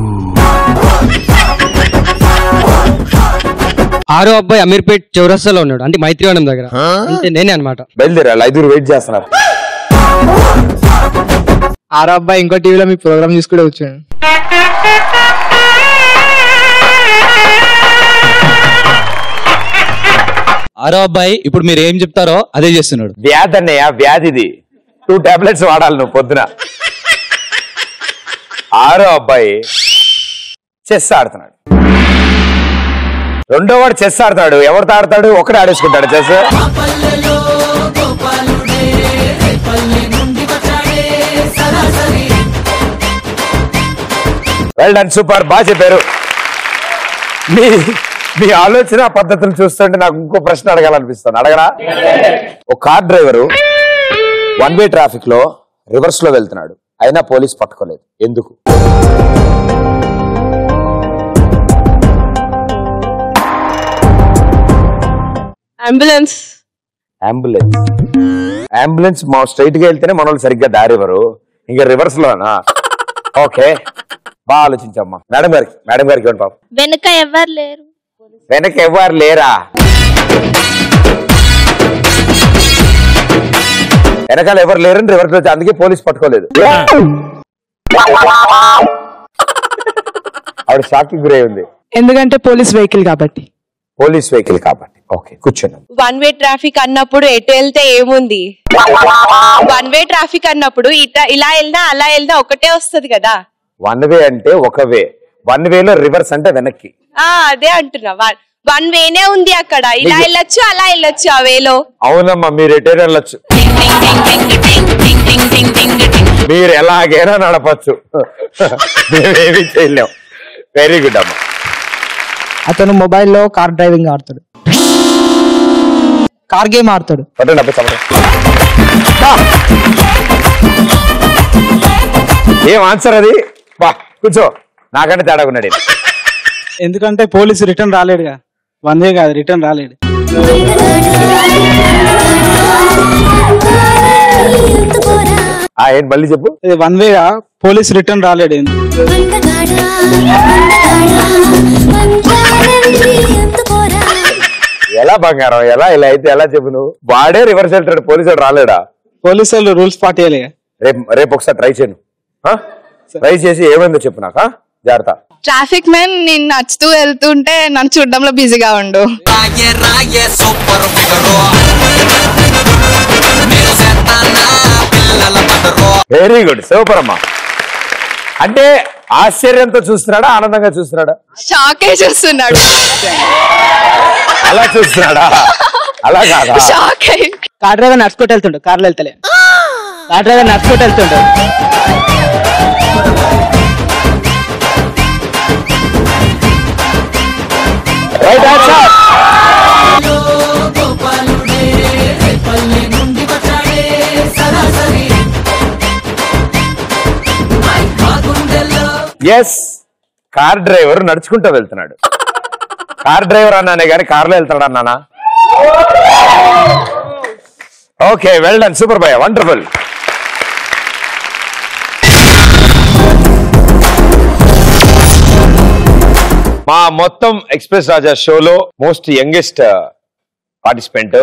ఆరో అబ్బాయి అమీర్పేట్ చౌరస్తాలో ఉన్నాడు అంటే మైత్రివనం దగ్గర అంటే నేనే అనమాట బయలుదేరాలి ఐదుగురు వెయిట్ చేస్తున్నారు ఆరో అబ్బాయి ఇంకో టీవీలో మీ ప్రోగ్రామ్ చూసుకుంటే వచ్చాడు ఆరో అబ్బాయి ఇప్పుడు మీరు ఏం చెప్తారో అదే చేస్తున్నాడు వ్యాధి అన్నయ్య వ్యాధిది టూ టాబ్లెట్స్ వాడాలి నువ్వు పొద్దున ఆరో అబ్బాయి చెస్ ఆడుతున్నాడు రెండో వాడు చెస్ ఆడతాడు ఎవరితో ఆడతాడు ఒకడే ఆడేసుకుంటాడు చెస్ వెల్ డన్ సూపర్ బాగా చెప్పారు మీ మీ ఆలోచన పద్ధతులు చూస్తుంటే నాకు ఇంకో ప్రశ్న అడగాలనిపిస్తుంది అడగరా ఒక car driver one way traffic లో రివర్స్ లో వెళ్తున్నాడు అయినా పోలీస్ పట్టుకోలేదు ఎందుకు అంబులెన్స్ అంబులెన్స్ అంబులెన్స్ మా స్ట్రైట్ గా వెళ్తేనే మన వాళ్ళు సరిగ్గా దారి ఇవ్వరు ఇంకా రివర్స్ లోనా ఓకే బాగా ఆలోచించమ్మా మేడం గారికి మేడం గారికి ఇవ్వండి పాపం వెనుక ఎవరు లేరు వెనక ఎవరు లేరా వెనకాల ఎవరు లేరని రివర్స్ వచ్చి అందుకే పోలీస్ పట్టుకోలేదు ఆవిడ షాక్ గురై ఉంది ఎందుకంటే పోలీస్ వెహికల్ కాబట్టి పోలీస్ వెహికల్ కాబట్టి ఓకే కూర్చోండి వన్ వే ట్రాఫిక్ అన్నప్పుడు ఎటు వెళ్తే ఏముంది వన్ వే ట్రాఫిక్ అన్నప్పుడు ఇట ఇలా వెళ్ళినా అలా వెళ్ళినా ఒకటే వస్తది కదా వన్ వే అంటే ఒక వే వన్ వేలో రివర్స్ అంటే వెనక్కి ఆ అదే అంటున్నా వన్ వేనే ఉంది అక్కడ ఇలా నిజం. వెళ్ళొచ్చు అలా వెళ్ళొచ్చు ఆ వేలో అవునమ్మా మీరు ఎటైనా వెళ్ళొచ్చు మీరు ఎలాగైనా నడపచ్చు మేమేమి చేయలేం వెరీ గుడ్ అమ్మా అతను మొబైల్లో కార్ డ్రైవింగ్ ఆడతాడు కార్ గేమ్ ఆడతాడు పట్టండి అబ్బాయి చమట. ఏం ఆన్సర్ అది బా కూర్చో నాకంటే తేడా ఉన్నాడు ఈయన. ఎందుకంటే పోలీసు రిటర్న్ రాలేడుగా వన్ వే కాదు రిటర్న్ రాలేడు ఆ ఏంటి మళ్ళీ చెప్పు వన్ వేగా పోలీస్ రిటర్న్ రాలేడు ఎలా బంగారం ఎలా ఇలా అయితే ఎలా చెప్పు నువ్వు వాడే రివర్స్ వెళ్తాడు పోలీసు వాడు రాలేడా పోలీసు వాళ్ళు రూల్స్ పాటియాలి రేపు రేపు ఒకసారి ట్రై చేయను ట్రై చేసి ఏమైందో చెప్పు నాకు ఆ? జాగ్రత్త ట్రాఫిక్ మ్యాన్ నేను నచ్చుతూ వెళ్తుంటే నన్ను చూడడంలో బిజీగా ఉండు వెరీ గుడ్ సూపర్ అమ్మా అంటే ఆశ్చర్యంతో చూస్తున్నాడా ఆనందంగా చూస్తున్నాడా షాకే చూస్తున్నాడు అలా చూస్తున్నాడా అలా కాదా షాక్ అయ్యి కార్ డ్రైవర్ నడుచుకుంటూ వెళ్తుండు కార్లో వెళ్తలే కార్ డ్రైవర్ నడుచుకుంటూ వెళ్తుండు right answer yes car driver నడుచుకుంటూ వెళ్తున్నాడు కార్ డ్రైవర్ అన్నానే కానీ కార్లో వెళ్తాడు అన్నానా okay well done super boy wonderful మా మొత్తం ఎక్స్ప్రెస్ రాజా షోలో మోస్ట్ యంగెస్ట్ పార్టిసిపెంట్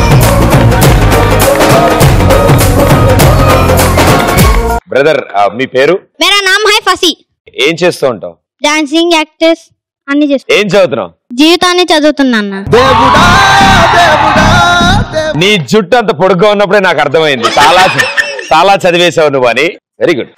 బ్రదర్ మీ పేరు मेरा नाम है ఫసి ఏం చేస్తూ ఉంటావు డాన్సింగ్ యాక్టర్స్ అన్ని చేస్తా ఏం చదువుతున్నావు జీవితాన్ని చదువుతున్నా అన్న నీ జుట్టు అంత పొడుగ్గా ఉన్నప్పుడే నాకు అర్థమైంది చాలా చాలా చదివేశావు నువ్వు అని వెరీ గుడ్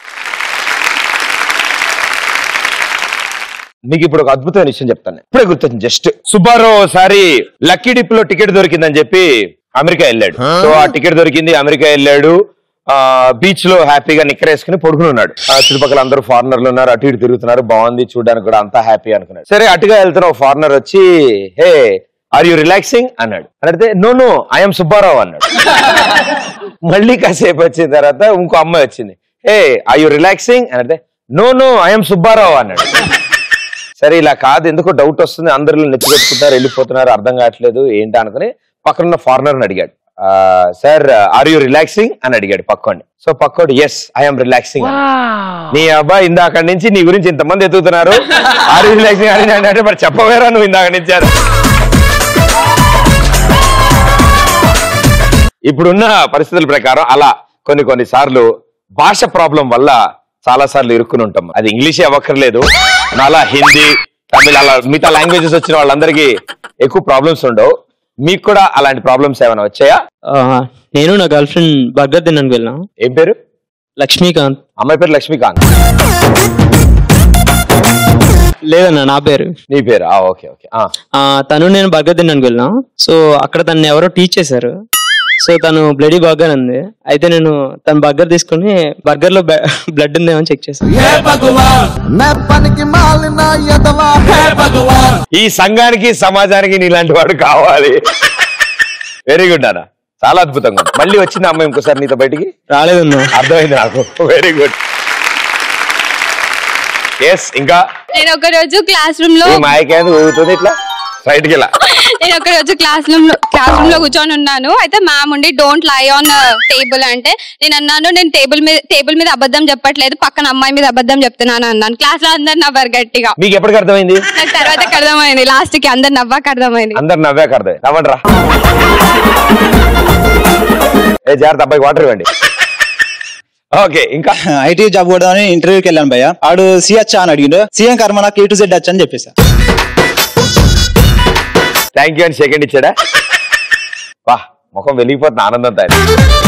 నీకు ఇప్పుడు ఒక అద్భుతమైన విషయం చెప్తాను ఇప్పుడే గుర్తొచ్చింది జస్ట్ సుబ్బారావు ఒకసారి లక్కీ డిప్ లో టికెట్ దొరికిందని చెప్పి అమెరికా వెళ్ళాడు సో ఆ టికెట్ దొరికింది అమెరికా వెళ్ళాడు ఆ బీచ్ లో హ్యాపీగా నిక్కరేసుకుని పడుకుని ఉన్నాడు ఆ చుట్టుపక్కల అందరూ ఫారినర్లు ఉన్నారు అటు ఇటు తిరుగుతున్నారు బాగుంది చూడడానికి కూడా అంతా హ్యాపీ అనుకున్నాడు సరే అటుగా వెళ్తున్న ఒక ఫారినర్ వచ్చి హే ఆర్ యూ రిలాక్సింగ్ అన్నాడు అడిగితే నో నో ఐఎమ్ సుబ్బారావు అన్నాడు మళ్ళీ కాసేపు వచ్చిన తర్వాత ఇంకో అమ్మాయి వచ్చింది హే ఆర్ యూ రిలాక్సింగ్ అని అడిగితే నో నో ఐఎమ్ సుబ్బారావు అన్నాడు సరే ఇలా కాదు ఎందుకో డౌట్ వస్తుంది అందరూ నెచ్చిపెట్టుకుంటారు వెళ్ళిపోతున్నారు అర్థం కావట్లేదు ఏంటి అనుకుని పక్కన ఫారినర్ అడిగాడు సార్ ఆర్ యూ రిలాక్సింగ్ అని అడిగాడు పక్కోండి సో పక్కోడు ఎస్ ఐఎమ్ రిలాక్సింగ్ నీ అబ్బాయి ఇందాక నుంచి నీ గురించి ఇంతమంది ఎత్తుకుతున్నారు ఆర్ యూ రిలాక్సింగ్ అని అంటే మరి చెప్పవేరా నువ్వు ఇందాక నుంచి అని. ఇప్పుడున్న పరిస్థితుల ప్రకారం అలా కొన్ని కొన్ని సార్లు భాష ప్రాబ్లం వల్ల చాలా సార్లు ఇరుక్కుని ఉంటాం అది ఇంగ్లీషే అవ్వక్కర్లేదు నాలా హిందీ తమిళ అలా మిగతా లాంగ్వేజెస్ వచ్చిన వాళ్ళందరికీ ఎక్కువ ప్రాబ్లమ్స్ ఉండవు మీకు కూడా అలాంటి ప్రాబ్లమ్స్ ఏమైనా వచ్చాయా ఆ, నేను నా గర్ల్ ఫ్రెండ్ బర్గర్ తిన్నాను వెళ్ళాం ఏం పేరు లక్ష్మీకాంత్ అమ్మాయి పేరు లక్ష్మీకాంత్ లేదన్న నా పేరు నీ పేరు ఓకే ఓకే ఆ, తను నేను బర్గర్ తిన్నాను వెళ్ళాం సో అక్కడ తను ఎవరో టీచ్ చేశారు సో తను బ్లడీ బర్గర్ అంది అయితే నేను తన బర్గర్ తీసుకుని బర్గర్ లో బ్లడ్ ఉందేమో చెక్ చేశాను ఈ సంఘానికి సమాజానికి నీలాంటి వాడు కావాలి వెరీ గుడ్ అన్న చాలా అద్భుతంగా ఉంది. మళ్ళీ వచ్చింది అమ్మాయి ఇంకోసారి నీతో బయటికి రాలేదన్నా అర్థమైంది నాకు వెరీ గుడ్ ఎస్ ఇంకా నేను ఒక రోజు క్లాస్ రూమ్ లో ఈ మాయకేంది ఊగుతుంది ఇట్లా రైట్ కి ఇలా నేను ఒక రోజు క్లాస్ రూమ్ లో క్లాస్ రూమ్ లో కూర్చొని ఉన్నాను అయితే మ్యామ్ ఉండి డోంట్ లై ఆన్ టేబుల్ అంటే నేను అన్నాను నేను టేబుల్ మీద టేబుల్ మీద అబద్ధం చెప్పట్లేదు పక్కన అమ్మాయి మీద అబద్ధం చెప్తున్నాను అన్నాను క్లాస్ లో అందరు నవ్వారు గట్టిగా మీకు ఎప్పటికి అర్థమైంది నాకు తర్వాత అర్థమైంది లాస్ట్ కి అందరు నవ్వాక అర్థమైంది అందరు నవ్వాక అర్థం నవ్వండి రా ఏ జాగ్రత్త అబ్బాయి వాటర్ ఇవ్వండి ఓకే ఇంకా ఐటీ జాబ్ కొడదామని ఇంటర్వ్యూకి వెళ్ళాను భయ్య ఆడు సిహెచ్ అని అడిగిండు సీఎం కర్మ నాకు ఏ టు జెడ్ వచ్చి అని చెప్పేసా థ్యాంక్ యూ అని సెకండ్ ఇచ్చాడా వా ముఖం వెలిగిపోతుంది ఆనందంతో ఆయన.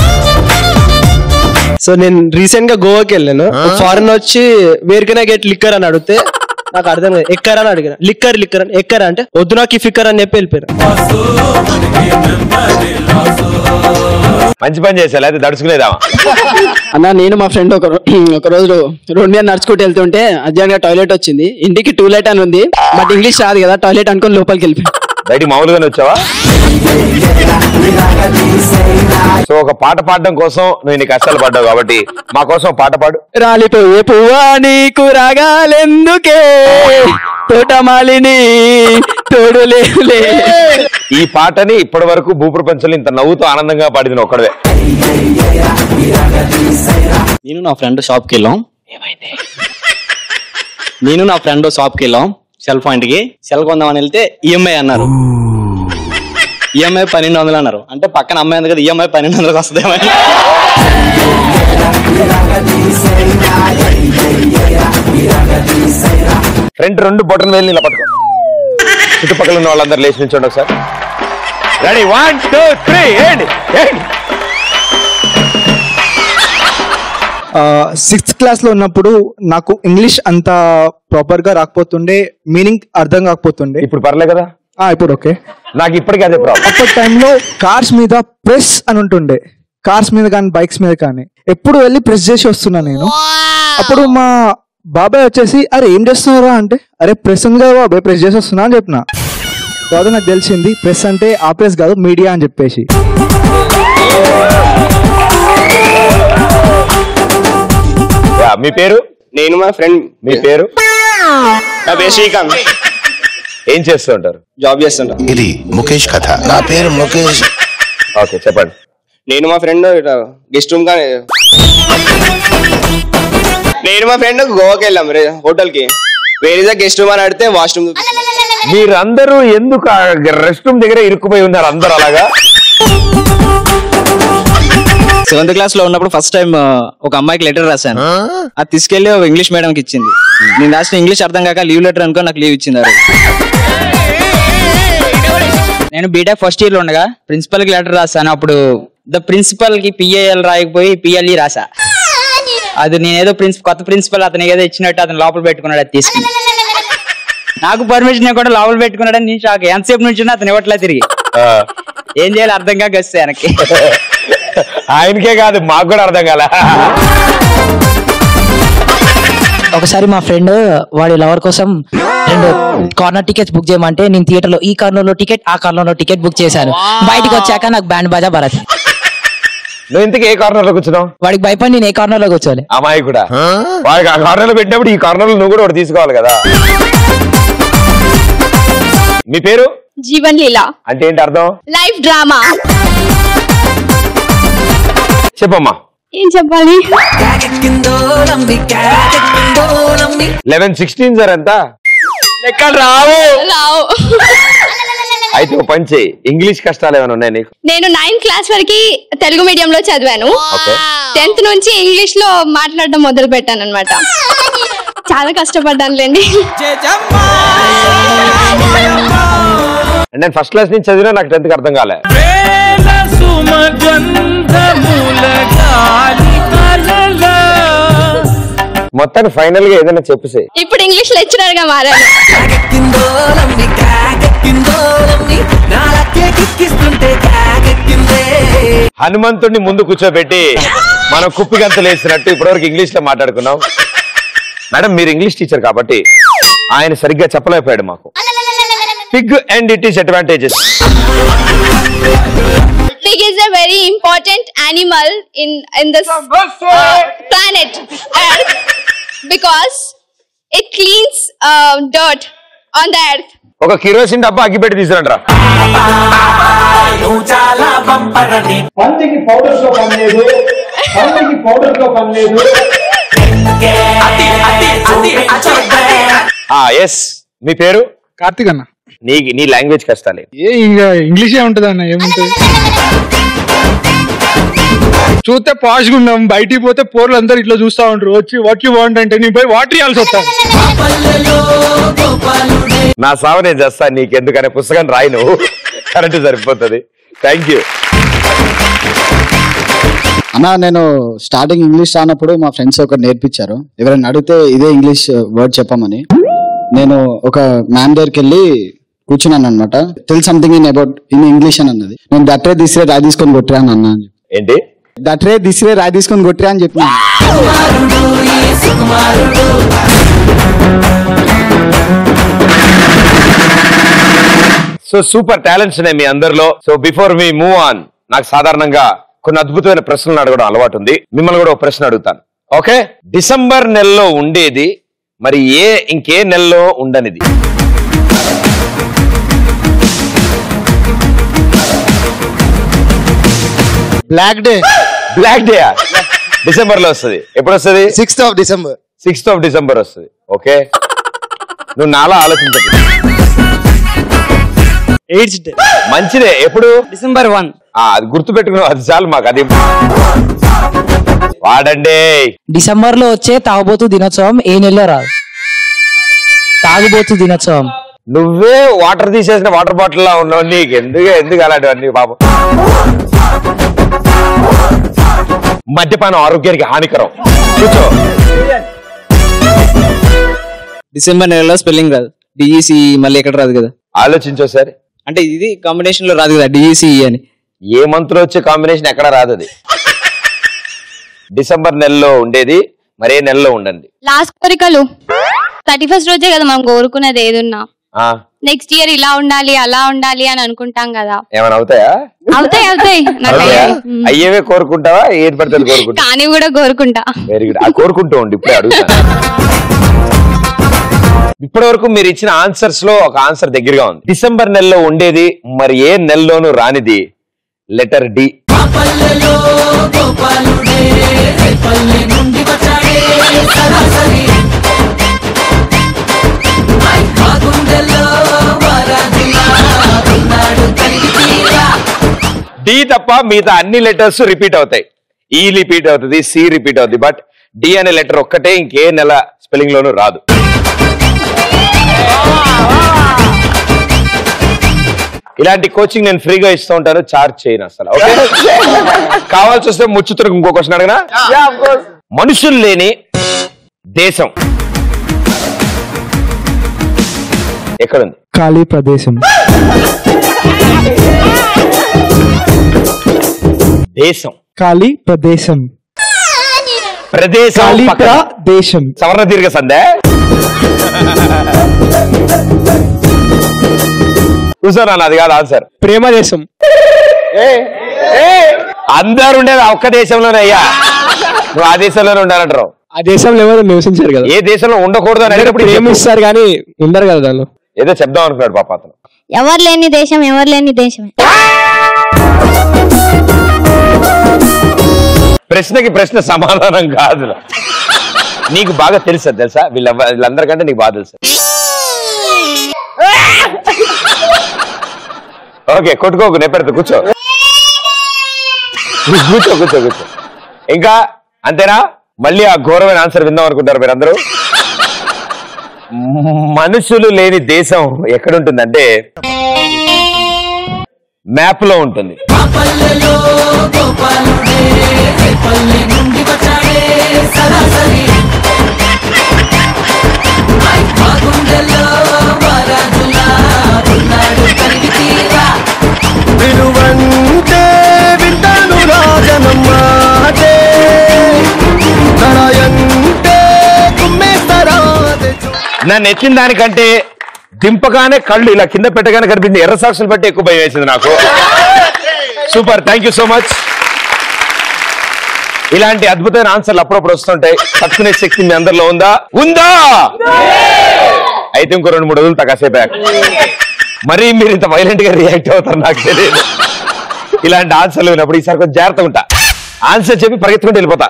సో నేను రీసెంట్ గా గోవాకి వెళ్ళాను ఫారెన్ వచ్చి వేరికైనా గెట్ లిక్కర్ అని అడిగితే నాకు అర్థం కాదు ఎక్కర్ అని అడిగిన లిక్కర్ లిక్కర్ అని ఎక్కర్ అంటే వద్దు నాకు ఈ ఫిక్కర్ అని చెప్పి వెళ్ళిపోయారు మంచి పని చేసా లేకపోతే దడుచుకునేదామా అన్న నేను మా ఫ్రెండ్ ఒక రో- ఒక రోజు రోడ్ మీద నడుచుకుంటూ వెళ్తుంటే అర్జెంట్ గా టాయిలెట్ వచ్చింది ఇంటికి టూలెట్ అని ఉంది బట్ ఇంగ్లీష్ రాదు కదా టాయిలెట్ అనుకొని లోపలికి వెళ్ళిపోయి బయటికి మామూలుగానే వచ్చావా సో ఒక పాట పాడడం కోసం నువ్వు ఇన్ని కష్టాలు పడ్డావు కాబట్టి మా కోసం ఒక పాట పాడు రాలిపోయే పువ్వా నీకు రాగాలెందుకే తోటమాలిని తోడులేలే ఈ పాటని ఇప్పటి వరకు భూప్రపంచంలో ఇంత నవ్వుతూ ఆనందంగా పాడింది నువ్వు ఒక్కడవే నేను నా ఫ్రెండ్ షాప్కి వెళ్ళాం నేను నా ఫ్రెండ్ షాప్కి వెళ్ళాం సెల్ పాయింట్ కి సెల్ కొందామని వెళ్తే ఈఎంఐ అన్నారు ఈఎంఐ పన్నెండు వందలు అన్నారు అంటే పక్కన అమ్మాయి ఉంది కదా ఈఎంఐ పన్నెండు వందలకు వస్తుందేమో అని. ఫ్రంట్ రెండు బొటన్ వేలు ఇలా పట్టుకో చుట్టుపక్కల ఉన్న వాళ్ళందరూ లేచి నుంచోండి ఒకసారి రెడీ వన్ టూ త్రీ ఏంటి ఏంటి సిక్స్త్ క్లాస్ లో ఉన్నప్పుడు నాకు ఇంగ్లీష్ అంత ప్రాపర్ గా రాకపోతుండే మీనింగ్ అర్థం కాకపోతుండే ఇప్పుడు పర్లే కదా ఇప్పుడు ఓకే నాకు ఇప్పటికీ అదే ప్రాబ్లం అప్పటి టైంలో కార్స్ మీద ప్రెస్ అని ఉంటుండే కార్స్ మీద కానీ బైక్స్ మీద కానీ ఎప్పుడు వెళ్ళి ప్రెస్ చేసి వస్తున్నా నేను అప్పుడు మా బాబాయ్ వచ్చేసి అరే ఏం చేస్తున్నారా అంటే అరే ప్రెస్ ఉంది కదా బాబాయ్ ప్రెస్ చేసి వస్తున్నా అని చెప్పిన తర్వాత నాకు తెలిసింది ప్రెస్ అంటే ఆ ప్రెస్ కాదు మీడియా అని చెప్పేసి యా, మీ పేరు నేను మా ఫ్రెండ్ మీ పేరు నా పేరు శ్రీకాంత్ ఏం చేస్తూ ఉంటారు జాబ్ చేస్తుంటా ఇది ముఖేష్ కథ నా పేరు ముఖేష్ ఓకే చెప్పండి నేను మా ఫ్రెండ్ గెస్ట్ రూమ్ కానీ నేను మా ఫ్రెండ్ గోవాకి వెళ్ళాం హోటల్ కి వేరే గెస్ట్ రూమ్ అని అడిగితే వాష్రూమ్ మీరందరూ ఎందుకు రెస్ట్ రూమ్ దగ్గర ఇరుక్కుపోయి ఉన్నారు అందరు అలాగా సెవెంత్ క్లాస్ లో ఉన్నప్పుడు ఫస్ట్ టైం ఒక అమ్మాయికి లెటర్ రాశాను అది తీసుకెళ్లి ఒక ఇంగ్లీష్ మేడం కి ఇచ్చింది నేను రాసిన ఇంగ్లీష్ అర్థం కాక లీవ్ లెటర్ అనుకో నాకు లీవ్ ఇచ్చింది ఆవిడ. నేను బీటెక్ ఫస్ట్ ఇయర్ లో ఉండగా ప్రిన్సిపల్ కి లెటర్ రాశాను అప్పుడు ద ప్రిన్సిపల్ కి పిఏఎల్ రాయకపోయి పిఎల్ఈ రాసా అది నేనేదో ప్రిన్స్ కొత్త ప్రిన్సిపల్ అతనికి ఏదో ఇచ్చినట్టు అతను లోపల పెట్టుకున్నాడు అది తీసుకుని నాకు పర్మిషన్ కూడా లోపల పెట్టుకున్నాడని నేను షాక్ ఎంతసేపు నుంచి అతను ఇవ్వట్లే తిరిగి ఏం చేయాలి అర్థం కాక వస్తే వెనక్కి ఆయనకే కాదు మాకు కూడా అర్థం కాల ఒకసారి మా ఫ్రెండ్ వాడి లవర్ కోసం రెండు కార్నర్ టికెట్స్ బుక్ చేయమంటే నేను థియేటర్ లో ఈ కార్నర్ లో టికెట్ ఆ కార్నర్ లో టికెట్ బుక్ చేశాను బయటికి వచ్చాక నాకు బ్యాండ్ బాజా భరత్ నువ్వు ఇంతకీ ఏ కార్నర్ లో కూర్చున్నావు వాడికి భయపడి నేను ఏ కార్నర్ లో కూర్చోలే అమ్మాయి కూడా వాడికి ఆ కార్నర్ లో పెట్టినప్పుడు ఈ కార్నర్ లో నువ్వు కూడా ఒకటి తీసుకోవాలి కదా మీ పేరు జీవన్ లీలా అంటే ఏంటి అర్థం లైఫ్ డ్రామా చెప్పమ్మా ఏం చెప్పాలి లెవెన్ సిక్స్టీన్ సార్ ఎంత లెక్కలు రావు రావు అయితే ఒక పని చేయి ఇంగ్లీష్ కష్టాలు ఏమైనా ఉన్నాయి నీకు నేను నైన్త్ క్లాస్ వరకు తెలుగు మీడియం లో చదివాను ఓకే టెన్త్ నుంచి ఇంగ్లీష్ లో మాట్లాడడం మొదలు పెట్టాను అనమాట చాలా కష్టపడ్డానులేండి నేను ఫస్ట్ క్లాస్ నుంచి చదివినా నాకు టెన్త్ అర్థం కాలే మొత్తానికి ఫైనల్ గా ఏదైనా చెప్పేసి ఇప్పుడు ఇంగ్లీష్ లెక్చరర్ గా మారాను హనుమంతుడిని ముందు కూర్చోబెట్టి మనం కుప్పి గంతలు వేసినట్టు ఇప్పటివరకు ఇంగ్లీష్ లో మాట్లాడుకున్నాం మేడం మీరు ఇంగ్లీష్ టీచర్ కాబట్టి ఆయన సరిగ్గా చెప్పలేకపోయాడు మాకు pig and it is advantages Pig is a very important animal in in this uh, planet Earth because it cleans uh, dirt on the earth. ఒక కిరోసిన్ డబ్బా అగ్గిపెట్టి తీసుకురంట్రా పందికి పౌడర్ తో పని లేదు పందికి పౌడర్ తో పని లేదు ఎస్ మీ పేరు కార్తిక్ అన్న నీ నీ లాంగ్వేజ్ కష్టాలే ఏ ఇంకా ఇంగ్లీషే ఉంటది అన్న ఏముంటది చూస్తే పాష్గా ఉన్నాం బయటికి పోతే పోర్లు అందరు ఇట్లా చూస్తా ఉంటారు వచ్చి వాట్ యూ వాంట్ అంటే నేను పోయి వాటర్ ఇవ్వాల్సి వస్తాను నా సావ నేను చేస్తా నీకెందుకనే పుస్తకం రాయి నువ్వు కరెక్ట్ సరిపోతుంది థ్యాంక్ యూ అన్న నేను స్టార్టింగ్ ఇంగ్లీష్ రానప్పుడు మా ఫ్రెండ్స్ ఒకరు నేర్పించారు ఎవరైనా అడిగితే ఇదే ఇంగ్లీష్ వర్డ్ చెప్పమని నేను ఒక మ్యామ్ దగ్గరికి వెళ్ళి కూర్చున్నాను అనమాట tell something in about in English అని అన్నది నేను దట్రే దిసిరే రాయి తీసుకొని కొట్టిరాను అన్న ఏంటి దట్రే దిసిరే రాయి తీసుకొని కొట్టిరా అని చెప్పిన సో సూపర్ టాలెంట్స్ ఉన్నాయి మీ అందరిలో so before me move on నాకు సాధారణంగా కొన్ని అద్భుతమైన ప్రశ్నలు అడగడం అలవాటు ఉంది మిమ్మల్ని కూడా ఒక ప్రశ్న అడుగుతాను ఓకే డిసెంబర్ నెలలో ఉండేది మరి ఏ ఇంకే నెలలో ఉండనిది black day black day December లో వస్తుంది ఎప్పుడు వస్తుంది sixth of December sixth of December వస్తుంది ఓకే నువ్వు నాలా ఆలోచించదు ఎయిడ్స్ డే మంచిదే ఎప్పుడు డిసెంబర్ వన్ అది గుర్తు పెట్టుకున్నావు అది చాలు మాకు అది వాడండి డిసెంబర్ లో వచ్చే తాగుబోతు దినోత్సవం ఏ నెలలో రాదు తాగుబోతు దినోత్సవం నువ్వే వాటర్ తీసేసిన వాటర్ బాటిల్ లా ఉన్నావు నీకు ఎందుకు ఎందుకు అలాంటివన్నీ పాపం మద్యపానం ఆరోగ్యానికి హానికరం కూర్చో డిసెంబర్ నెలలో స్పెల్లింగ్ రాదు డిఈసి మళ్ళీ ఎక్కడ రాదు కదా ఆలోచించో సరే అంటే ఇది కాంబినేషన్ లో రాదు కదా డిఈసి అని ఏ మంత్ లో వచ్చే కాంబినేషన్ ఎక్కడ రాదు అది డిసెంబర్ నెలలో ఉండేది మరే నెలలో ఉండండి లాస్ట్ కోరికలు థర్టీ ఫస్ట్ రోజే కదా మనం కోరుకునేది ఏదున్నా ఆ నెక్స్ట్ ఇయర్ ఇలా ఉండాలి అలా ఉండాలి అని అనుకుంటాం కదా ఏమైనా అవుతాయా అవుతాయి అవుతాయి నాకు అవుతాయా అయ్యాయి. ఉమ్. అయ్యేవే కోరుకుంటావా ఏది పడితే అది కోరుకుంటా కానీ కూడా కోరుకుంటా వెరీ గుడ్ అది కోరుకుంటూ ఉండి ఇప్పుడే అడుగుతాను ఇప్పటి వరకు మీరు ఇచ్చిన ఆన్సర్స్ లో ఒక ఆన్సర్ దగ్గరగా ఉంది డిసెంబర్ నెలలో ఉండేది మరి ఏ నెలలోనూ రానిది లెటర్ డి డి తప్ప మిగతా అన్ని లెటర్స్ రిపీట్ అవుతాయి ఈ రిపీట్ అవుతుంది సి రిపీట్ అవుతుంది బట్ డి అనే లెటర్ ఒక్కటే ఇంకే నెల స్పెల్లింగ్ లోనూ రాదు ఇలాంటి కోచింగ్ నేను ఫ్రీగా ఇస్తూ ఉంటాను చార్జ్ చేయను అసలు ఓకే కావాల్సి వస్తే ముచ్చుతురకు ఇంకో క్వశ్చన్ అడగనా మనుషులు లేని దేశం ఎక్కడుంది ఖాళీ ప్రదేశం దేశం ఖాళీ ప్రదేశం ప్రదేశం ఖాళీ పక్కన. ప్రదేశం సవర్ణ దీర్ఘ సందే కూర్చోనా అది కాదు ఆన్సర్ ప్రేమ దేశం అందరు ఉండేది ఆ ఒక్క దేశంలోనే అయ్యా నువ్వు ఆ దేశంలోనే ఉండాలంటారు ఆ దేశంలో ఎవరు నివసించారు కదా ఏ దేశంలో ఉండకూడదు అని అడిగినప్పుడు చెప్పు. ప్రేమిస్తారు కానీ ఉండరు కదా దానిలో ఏదో చెప్దాం అనుకున్నాడు పాప అతను ఎవరు లేని దేశం ఎవరు లేని దేశమే ప్రశ్నకి ప్రశ్న సమాధానం కాదు నీకు బాగా తెలుసా తెలుసా వీళ్ళ వీళ్ళందరికంటే నీకు బాగా తెలుసా ఓకే కొట్టుకోకు నెప్పెడతా కూర్చో కూర్చో కూర్చో కూర్చో ఇంకా అంతేనా మళ్ళీ ఆ ఘోరమైన ఆన్సర్ విందాం అనుకుంటారు మీరందరూ మనుషులు లేని దేశం ఎక్కడుంటుందంటే మ్యాప్ లో ఉంటుంది వినువంటే వింటాను రాజనమ్మాటే తడయంటే కుమ్మేస్తారా నన్ను ఎత్తిన దానికంటే దింపగానే కళ్ళు ఇలా కింద పెట్టగానే కనిపించింది ఎర్ర సాక్షులు బట్టి ఎక్కువ భయం వేసింది నాకు super thank you so much ఇలాంటి అద్భుతమైన ఆన్సర్లు అప్పుడప్పుడు వస్తుంటాయి తట్టుకునే శక్తి మీ అందరిలో ఉందా ఉందా అయితే ఇంకో రెండు మూడు రోజులు కాసేపు మరి మీరు ఇంత వైలెంట్ గా రియాక్ట్ అవుతారు నాకు తెలియదు ఇలాంటి ఆన్సర్లు విన్నప్పుడు ఈసారి కొంచెం జాగ్రత్తగా ఉంటా ఆన్సర్ చెప్పి పరిగెత్తుకుంటూ వెళ్ళిపోతా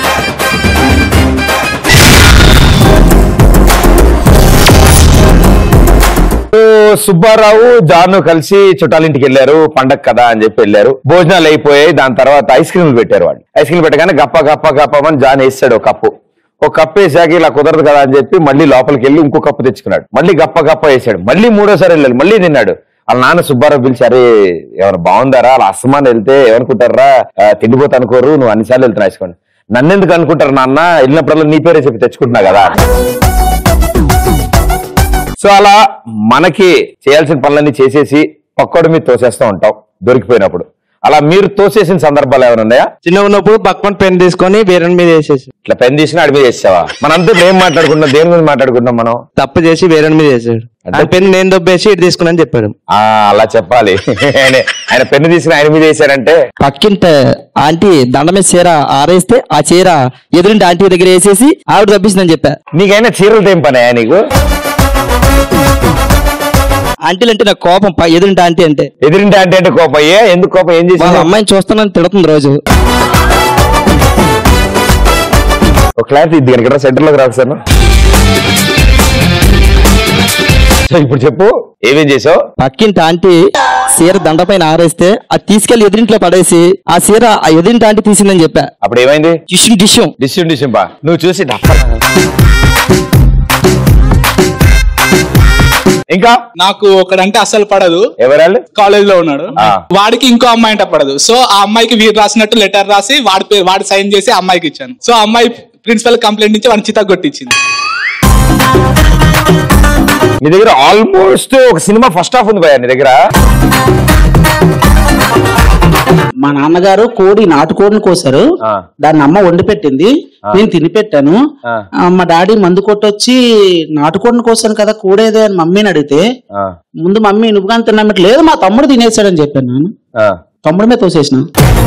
సో సుబ్బారావు జాను కలిసి చుట్టాలింటికి వెళ్ళారు పండగ కదా అని చెప్పి వెళ్ళారు భోజనాలు అయిపోయాయి దాని తర్వాత ఐస్ క్రీమ్లు పెట్టారు వాళ్ళు ఐస్ క్రీమ్ పెట్టగానే గప్ప గప్ప గప్ప అని జాన్ వేస్తాడు ఒక కప్పు ఒక కప్పు వేసాక ఇలా కుదరదు కదా అని చెప్పి మళ్ళీ లోపలికి వెళ్ళి ఇంకో కప్పు తెచ్చుకున్నాడు మళ్ళీ గప్ప గప్ప వేసాడు మళ్ళీ మూడోసారి వెళ్ళాడు మళ్ళీ తిన్నాడు వాళ్ళ నాన్న సుబ్బారావు పిలిచి అరే ఏమైనా బాగుందారా అలా అస్తమాన్ వెళ్తే ఏమనుకుంటారా ఆ, తిండిపోతే అనుకోరు నువ్వు అన్నిసార్లు వెళ్తున్నా వేసుకోండి నన్ను ఎందుకు అనుకుంటారు నాన్న వెళ్ళినప్పుడల్లా నీ పేరే చెప్పి తెచ్చుకుంటున్నా కదా సో అలా మనకి చేయాల్సిన పనులన్నీ చేసేసి పక్కోడి మీద తోసేస్తూ ఉంటాం దొరికిపోయినప్పుడు అలా మీరు తోసేసిన సందర్భాలు ఏమైనా ఉన్నాయా చిన్న ఉన్నప్పుడు పక్కన పెన్ తీసుకొని వేరే మీద వేసేసి ఇట్లా పెన్ తీసిన అడి మీద వేసావా మనంతా ఏం మాట్లాడుకుంటున్నాం దేని మీద మాట్లాడుకుంటున్నాం మనం తప్పు చేసి వేరే మీద వేసాడు ఆ పెన్ నేను దొబ్బేసి ఇటు తీసుకున్నాను చెప్పాడు ఆ అలా చెప్పాలి ఆయన ఆయన పెన్ను తీసుకుని ఆయన మీద వేసారంటే పక్కింట ఆంటీ దండ మీద చీర ఆరేస్తే ఆ చీర ఎదురింటి ఆంటీ దగ్గర వేసేసి ఆవిడ తప్పిస్తుందని చెప్పా నీకైనా చీరలు ఏం పని నీకు ఆంటీలు అంటే నాకు కోపం ప- ఎదురింటి ఆంటీ అంటే ఎదురింటి ఆంటీ అంటే కోపం అయ్యే ఎందుకు కోపం ఏం చేసి వాళ్ళ అమ్మాయిని చూస్తానని తిడుతుంది రోజు ఒక క్లారిటీ దీనికి సెంటర్ లోకి రాదు సార్ సో ఇప్పుడు చెప్పు ఏమేం చేసావు పక్కింటి ఆంటీ చీర దండ పైన ఆరేస్తే అది తీసుకెళ్లి ఎదురింట్లో పడేసి ఆ చీర ఆ ఎదురింటి ఆంటీ తీసిందని చెప్పా అప్పుడు ఏమైంది డిష్యం డిష్యం డిష్యం డిష్యం బా నువ్వు చూసి డప్ప. ఇంకా నాకు ఒకడంటే అస్సలు పడదు ఎవరాళ్ళు కాలేజ్ లో ఉన్నాడు ఆ. వాడికి ఇంకో అమ్మాయి అంటే పడదు సో ఆ అమ్మాయికి వీరు రాసినట్టు లెటర్ రాసి వాడి పేరు వాడి సైన్ చేసి ఆ అమ్మాయికి ఇచ్చాను సో ఆ అమ్మాయి ప్రిన్సిపల్ కంప్లైంట్ ఇచ్చి వాడిని చితా కొట్టించింది నీ దగ్గర ఆల్మోస్ట్ ఒక సినిమా ఫస్ట్ హాఫ్ ఉంది భయ నీ దగ్గర మా నాన్నగారు కోడి నాటుకోడిని కోసారు దాన్ని అమ్మ వండి పెట్టింది ఆ. నేను తిని పెట్టాను ఆ. ఆ, మా డాడీ మందు కొట్టొచ్చి నాటుకోడిని కోసాను కదా కూడేదే అని మమ్మీని అడిగితే ఆ, ముందు మమ్మీ నువ్వు కానీ తిన్నట్టు లేదు మా తమ్ముడు తినేసాడని చెప్పాను నేను ఆ. తమ్ముడు మీద తోసేసిన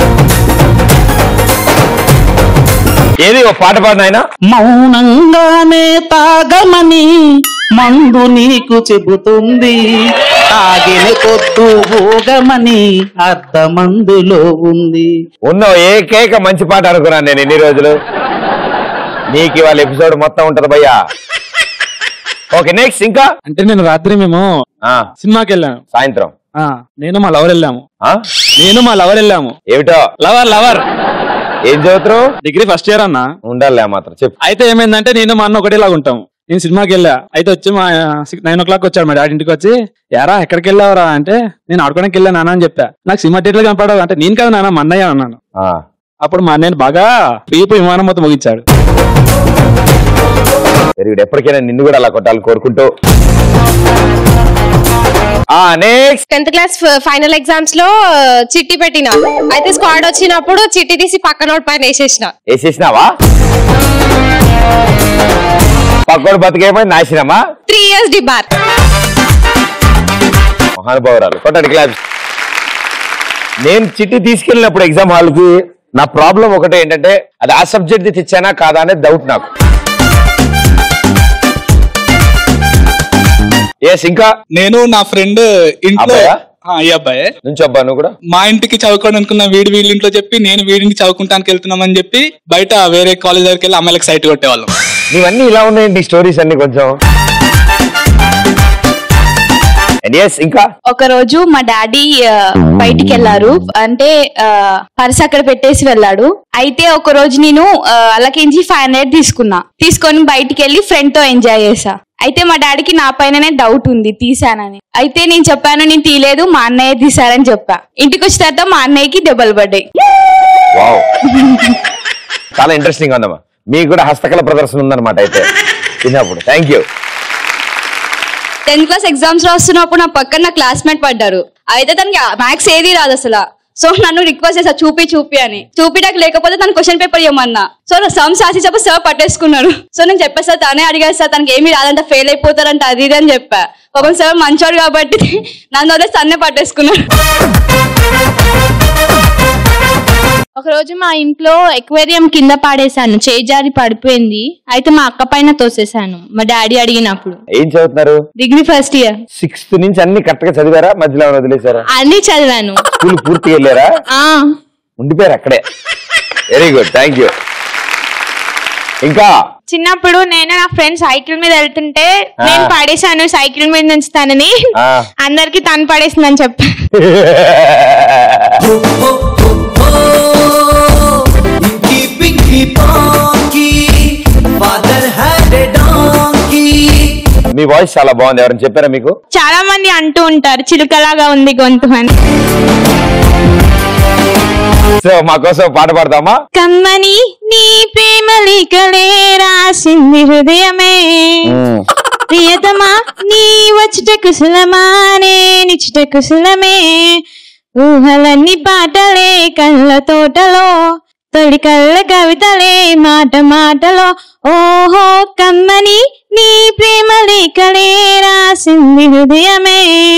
ఏది ఒక పాట పాడిన ఆయన మౌనంగానే తాగమని మందు నీకు చెబుతుంది తాగిన కొద్దు ఊగమని అర్ధమందులో ఉంది ఉన్న ఏకైక మంచి పాట అనుకున్నాను నేను ఎన్ని రోజులు నీకు ఇవాళ ఎపిసోడ్ మొత్తం ఉంటది భయ్యా ఓకే నెక్స్ట్ ఇంకా అంటే నేను రాత్రి మేము సినిమాకి వెళ్ళాను సాయంత్రం ఆ, నేను మా లవర్ వెళ్ళాము ఆ? నేను మా లవర్ వెళ్ళాము ఏమిటో లవర్ లవర్ ఏం చదువుతారు డిగ్రీ ఫస్ట్ ఇయర్ అన్న ఉండాలి మాత్రం చెప్పు అయితే ఏమైందంటే నేను మా అన్న ఒకటేలాగా ఉంటాం నేను సినిమాకి వెళ్ళా అయితే వచ్చి మా నైన్ ఓ క్లాక్ వచ్చాడు మా డాడీ ఇంటికి వచ్చి యారా ఎక్కడికి వెళ్ళావరా అంటే నేను ఆడుకోవడానికి వెళ్ళాను నాన్న అని చెప్పా నాకు సినిమా థియేటర్ కనపడవు అంటే నేను కదా నాన్న మా అన్నయ్య అన్నాను ఆ. అప్పుడు మా అన్నయ్య బాగా వీపు విమానం మొత్తం ముగించాడు వెరీ గుడ్ ఎప్పటికైనా నిన్ను కూడా అలా కొట్టాలని కోరుకుంటూ ఆ next tenth class final exams లో ఆ, చిట్టి పెట్టిన అయితే స్క్వాడ్ వచ్చినప్పుడు చిట్టి తీసి పక్కన పైన వేసేసిన వేసేసినావా పక్కోడు బతికేమో నాశనమా త్రీ ఇయర్స్ డిబార్ మహానుభావురాలు కొట్టండి క్లాస్ నేను చిట్టి తీసుకెళ్ళినప్పుడు ఎగ్జామ్ హాల్ కి నా ప్రాబ్లం ఒకటే ఏంటంటే అది ఆ సబ్జెక్ట్ తెచ్చానా కాదా అనేది డౌట్ నాకు ఎస్ ఇంకా నేను నా ఫ్రెండ్ ఇంట్లో అబ్బాయా? ఆ, ఈ అబ్బాయే నుంచి అబ్బా నువ్వు కూడా మా ఇంటికి చదువుకోవడం అనుకున్న వీడి వీళ్ళ ఇంట్లో చెప్పి నేను వీడింటి చదువుకుంటానికి వెళ్తున్నామని చెప్పి బయట వేరే కాలేజ్ దగ్గరికి వెళ్ళి అమ్మాయిలకు సైట్ కొట్టేవాళ్ళం నీవన్నీ ఇలా ఉన్నాయండి స్టోరీస్ అన్ని కొంచెం ఎస్ ఇంకా ఒక రోజు మా డాడీ ఆ, బయటికి వెళ్ళారు అంటే పర్స్ అక్కడ పెట్టేసి వెళ్ళాడు అయితే ఒక రోజు నేను ఆ, అలకించి ఫైవ్ హండ్రెడ్ తీసుకున్నా తీసుకొని బయటికి వెళ్ళి ఫ్రెండ్ తో ఎంజాయ్ చేసా అయితే మా డాడీకి నా పైననే డౌట్ ఉంది తీసానని అయితే నేను చెప్పాను నేను తీయలేదు మా అన్నయ్య తీసారని చెప్పా ఇంటికి వచ్చిన తర్వాత మా అన్నయ్యకి దెబ్బలు పడ్డాయి వావ్ చాలా ఇంట్రెస్టింగ్ ఉందమ్మా మీకు కూడా హస్తకళ ప్రదర్శన ఉందన్నమాట అయితే చిన్నప్పుడు thank you tenth class exams రాస్తున్నప్పుడు నా పక్కన నా క్లాస్మేట్ పడ్డారు అయితే తనకి మ్యాథ్స్ ఏది రాదు అసలు సో నన్ను రిక్వెస్ట్ చేసా చూపి చూపి అని చూపిడానికి లేకపోతే తన క్వశ్చన్ పేపర్ ఇవ్వమన్నా సో నా సమ్స్ రాసి చెప్పి సార్ పట్టేసుకున్నారు సో నేను చెప్పేసా తనే అడిగారు సార్ తనకి ఏమీ రాదంట ఫెయిల్ అయిపోతారంట అది ఇది అని చెప్పా పాపం సార్ మంచోడు కాబట్టి నన్ను వదిలేసి తన్నే పట్టేసుకున్నారు ఒక రోజు మా ఇంట్లో ఎక్వేరియం కింద పాడేశాను చేజారి పడిపోయింది అయితే మా అక్క పైన తోసేశాను మా డాడీ అడిగినప్పుడు ఏం చదువుతున్నారు డిగ్రీ ఫస్ట్ ఇయర్ సిక్స్త్ నుంచి అన్ని కరెక్ట్ గా చదివారా మధ్యలో ఏమైనా వదిలేశారా అన్ని చదివాను స్కూల్ పూర్తిగా వెళ్ళారా ఆ ఉండిపోయారు అక్కడే వెరీ గుడ్ థ్యాంక్ యూ ఇంకా చిన్నప్పుడు నేను నా ఫ్రెండ్ సైకిల్ మీద వెళ్తుంటే ఆ. నేను పడేశాను సైకిల్ మీద నుంచి తనని ఆ. అందరికి తను పడేసిందని చెప్పా Pinky Ponky, father had a donkey. మీ వాయిస్ చాలా బాగుంది ఎవరైనా చెప్పారా మీకు చాలా మంది అంటూ ఉంటారు చిలుకలాగా ఉంది గొంతు అని సో మా కోసం పాట పాడదామా కమ్మని నీ ప్రేమ లేఖలే రాసింది హృదయమే ప్రియతమా నీ వచ్చుట కుశలమా నేనిచ్చుట కుశలమే ఊహలన్నీ పాటలే కళ్ళ తోటలో తొలి కళ్ళ కవితలే మాట మాటలో ఓహో కమ్మని నీ ప్రేమ లేఖలే రాసింది హృదయమే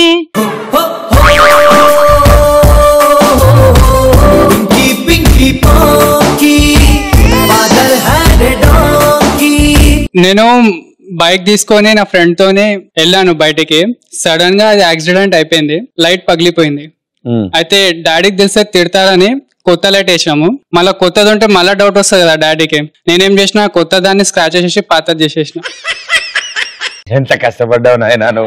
Pinky, Pinky Ponky, father had a donkey. నేను బైక్ తీసుకొని నా ఫ్రెండ్ తోనే వెళ్ళాను బయటికి సడన్ గా అది యాక్సిడెంట్ అయిపోయింది లైట్ పగిలిపోయింది అయితే డాడీకి తెలిస్తే తిడతారని కొత్త లైట్ వేసాము మళ్ళీ కొత్తది ఉంటే మళ్ళీ డౌట్ వస్తుంది కదా డాడీకి నేనేం చేసిన కొత్త దాన్ని స్క్రాచ్ చేసేసి పాతది చేసేసిన ఎంత కష్టపడ్డావు నాయనా నువ్వు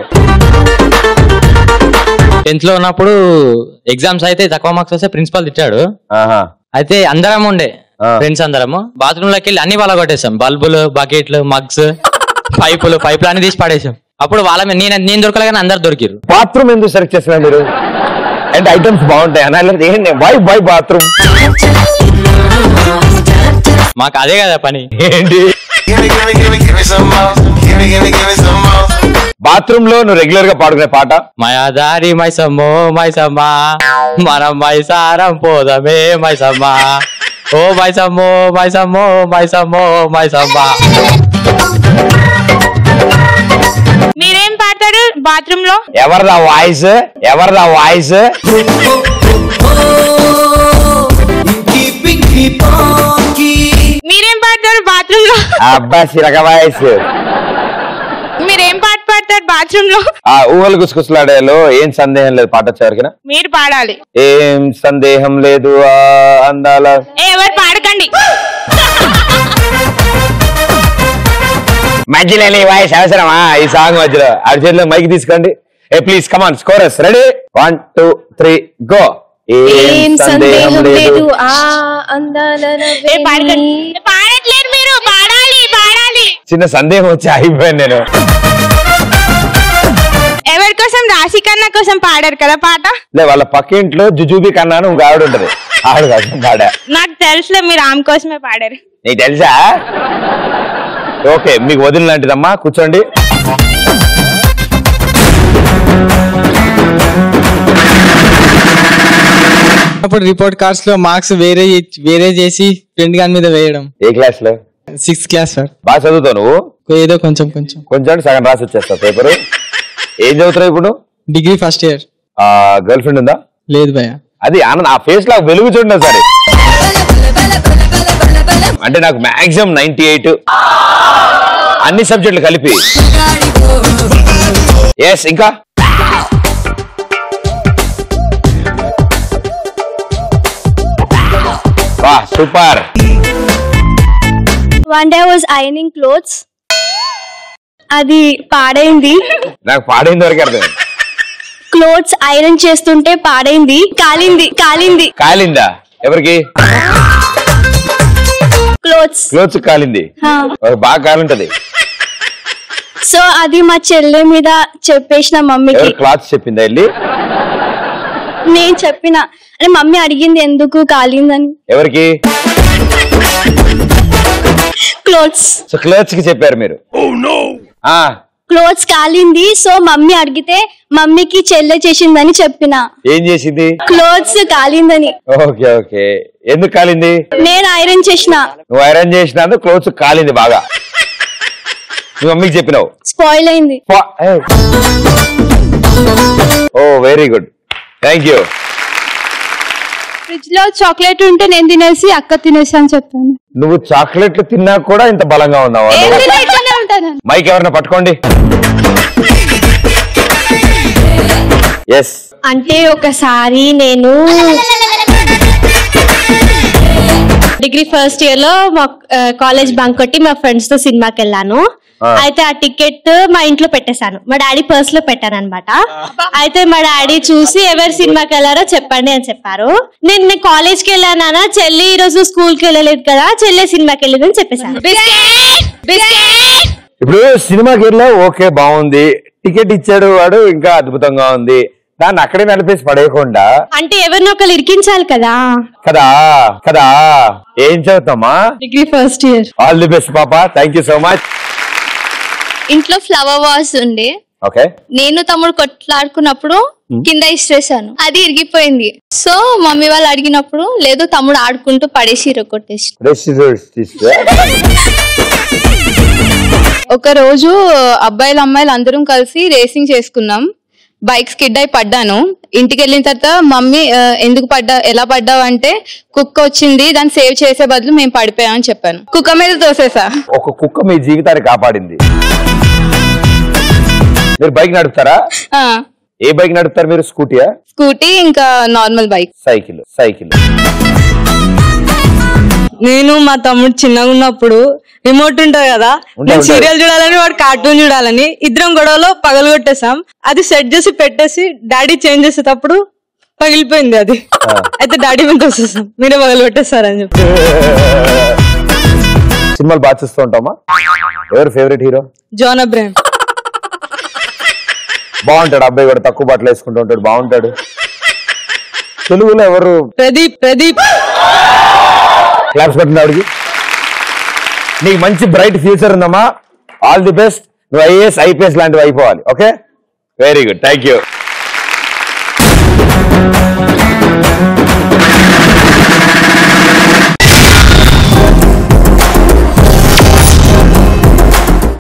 టెన్త్ లో ఉన్నప్పుడు ఎగ్జామ్స్ అయితే తక్కువ మార్క్స్ వస్తే ప్రిన్సిపల్ తిట్టాడు అయితే అందరం ఉండే ఫ్రెండ్స్ అందరము బాత్రూమ్ లోకి వెళ్ళి అన్ని వాళ్ళ కొట్టేసాం బల్బులు బకెట్లు మగ్స్ పైపులు పైపులు అన్ని తీసి పడేసాం అప్పుడు వాళ్ళ మీద నేను నేను దొరకలే కానీ అందరు దొరికిరు బాత్రూమ్ ఎందుకు సెలెక్ట్ చేస్తున్నారు మీరు అంటే ఐటమ్స్ బాగుంటాయి అనాలి ఏంటి వై వై బాత్రూమ్ మాకు అదే కదా పని ఏంటి బాత్రూమ్ లో నువ్వు రెగ్యులర్ గా పాడుకునే పాట మయాదారి మైసమ్మో మైసమ్మా మనం మైసారం పోదమే మైసమ్మా ఓ మైసమ్మో మైసమ్మో మైసమ్మో మైసమ్మా మీరేం పాడతారు బాత్రూమ్ లో ఎవరిదా వాయిస్ ఎవరిదా వాయిస్ Pinky Ponky. మీరేం పాడతారు బాత్రూమ్ లో అబ్బా సిరక వాయిస్ మీరేం పాట పాడతారు బాత్రూమ్ లో ఆ ఊహలు గుసగుసలాడేలో ఏం సందేహం లేదు పాట వచ్చే వరకునా మీరు పాడాలి ఏం సందేహం లేదు ఆ అందాల ఏ, ఎవరు పాడకండి మధ్యలో నీ వాయిస్ అవసరమా ఈ సాంగ్ మధ్యలో ఆడి చేతిలో మైక్ తీసుకోండి ఏ please come on chorus ready one two three go ఏం సందేహం లేదు ఆ అందాల పాడట్లేదు మీరు పాడాలి పాడాలి చిన్న సందేహం వచ్చి అయిపోయాను నేను ఎవరి కోసం రాశి కన్నా కోసం పాడారు కదా పాట లే వాళ్ళ పక్కింట్లో జుజూబి కన్నా అని ఇంకో ఆవిడ ఉంటది ఆవిడ కోసం పాడా నాకు తెలుసులే మీరు ఆమె కోసమే పాడారు నీకు తెలుసా ఓకే మీకు వదిన లాంటిదమ్మా కూర్చోండి అప్పుడు రిపోర్ట్ కార్డ్స్ లో మార్క్స్ వేరే వేరే చేసి ఫ్రెండ్ గాని మీద వేయడం ఏ క్లాస్ లో సిక్స్త్ క్లాస్ సార్ బాగా చదువుతావు నువ్వు ఏదో కొంచెం కొంచెం కొంచెం అంటే సగం రాసి వచ్చేస్తావు పేపర్ ఏం చదువుతున్నావు ఇప్పుడు డిగ్రీ ఫస్ట్ ఇయర్ ఆ గర్ల్ ఫ్రెండ్ ఉందా లేదు భయ అది ఆనంద్ ఆ ఫేస్ లో వెలుగు చూడండి సరే అంటే నాకు మాక్సిమం నైన్టీ ఎయిట్ అన్ని సబ్జెక్టులు కలిపి ఎస్ ఇంకా వా super one day was ironing clothes అది పాడైంది నాకు పాడైంది వరకు అర్థం క్లోత్స్ ఐరన్ చేస్తుంటే పాడైంది కాలింది కాలింది కాలిందా ఎవరికి క్లోత్స్ క్లోత్స్ కాలింది హా. ఒక బాగా కాలుంటది సో అది మా చెల్లె మీద చెప్పేసిన మమ్మీకి ఎవరు క్లాత్ చెప్పిందా వెళ్ళి నేను చెప్పిన అంటే మమ్మీ అడిగింది ఎందుకు కాలిందని ఎవరికి క్లోత్స్ సో క్లర్క్స్ కి చెప్పారు మీరు ఆ క్లోత్స్ కాలింది సో మమ్మీ అడిగితే మమ్మీకి చెల్లె చేసిందని చెప్పిన ఏం చేసింది క్లోత్స్ కాలిందని ఓకే ఓకే ఎందుకు కాలింది నేను ఐరన్ చేసిన నువ్వు ఐరన్ చేసినందుకు క్లోత్స్ కాలింది బాగా నువ్వు మమ్మీకి చెప్పినావు స్పాయిల్ అయింది oh very good thank you fridge లో చాక్లెట్ ఉంటే నేను తినేసి అక్క తినేసి అని చెప్పాను నువ్వు చాక్లెట్లు తిన్నా కూడా ఇంత బలంగా ఉన్నావా ఏం నువ్వు? తిన్నా ఇట్లానే ఉంటాను మైక్ ఎవరైనా పట్టుకోండి ఎస్ అంటే ఒకసారి నేను డిగ్రీ ఫస్ట్ ఇయర్ లో మా కాలేజ్ బంక్ కొట్టి మా ఫ్రెండ్స్ తో సినిమాకి వెళ్ళాను ఆ. అయితే ఆ టికెట్ మా ఇంట్లో పెట్టేశాను మా డాడీ పర్స్ లో పెట్టాను అనమాట అయితే మా డాడీ చూసి ఎవరు సినిమాకి వెళ్ళారో చెప్పండి అని చెప్పారు నేను నేను కాలేజ్ కి వెళ్ళానా చెల్లి ఈ రోజు స్కూల్ కి వెళ్ళలేదు కదా చెల్లి సినిమాకి వెళ్ళలేదు అని చెప్పేశాను ఇప్పుడు సినిమాకి వెళ్ళా ఓకే బాగుంది టికెట్ ఇచ్చాడు వాడు ఇంకా అద్భుతంగా ఉంది దాన్ని అక్కడే నడిపేసి పడేయకుండా అంటే ఎవరినో ఒకరు ఇరికించాలి కదా కదా కదా ఏం చదువుతామా degree first year all the best పాప థ్యాంక్ యూ సో మచ్ ఇంట్లో ఫ్లవర్ వాస్ ఉండే ఓకే నేను తమ్ముడు కొట్లాడుకున్నప్పుడు Hmm. కింద ఇసిరేసాను అది ఇరిగిపోయింది సో మమ్మీ వాళ్ళు అడిగినప్పుడు లేదు తమ్ముడు ఆడుకుంటూ పడేసి ఇరగొట్టేసి ఒక రోజు అబ్బాయిలు అమ్మాయిలు అందరం కలిసి రేసింగ్ చేసుకున్నాం బైక్ స్కిడ్ అయి పడ్డాను ఇంటికి వెళ్ళిన తర్వాత మమ్మీ ఆ, ఎందుకు పడ్డా ఎలా పడ్డావు అంటే కుక్క వచ్చింది దాన్ని సేవ్ చేసే బదులు మేము పడిపోయామని చెప్పాను కుక్క మీద తోసేసా ఒక కుక్క మీ జీవితాన్ని కాపాడింది మీరు బైక్ నడుపుతారా ఆ, ఏ బైక్ నడుపుతారు మీరు స్కూటీయా స్కూటీ ఇంకా నార్మల్ బైక్ సైకిల్ సైకిల్ నేను మా తమ్ముడు చిన్నగా ఉన్నప్పుడు రిమోట్ ఉంటది కదా ఉంటది, నేను ఉంటది. సీరియల్ చూడాలని వాడు కార్టూన్ చూడాలని ఇద్దరం గొడవలో పగలు కొట్టేసాం అది సెట్ చేసి పెట్టేసి డాడీ చేంజ్ చేసేటప్పుడు పగిలిపోయింది అది అయితే డాడీ మీద వచ్చేసాం మీరే పగలు కొట్టేస్తారని చెప్పి సినిమాలు బాగా చూస్తూ ఉంటామా ఎవరు ఫేవరెట్ హీరో జాన్ అబ్రాహం బాగుంటాడు అబ్బాయి కూడా తక్కువ బట్టలు వేసుకుంటూ ఉంటాడు బాగుంటాడు తెలుగులో ఎవరు ప్రదీప్ ప్రదీప్ క్లాప్స్ కొట్టింది ఆవిడకి నీకు మంచి బ్రైట్ ఫ్యూచర్ ఉందమ్మా ఆల్ ది బెస్ట్ నువ్వు ఐఏఎస్ ఐపీఎస్ లాంటివి అయిపోవాలి okay very good thank you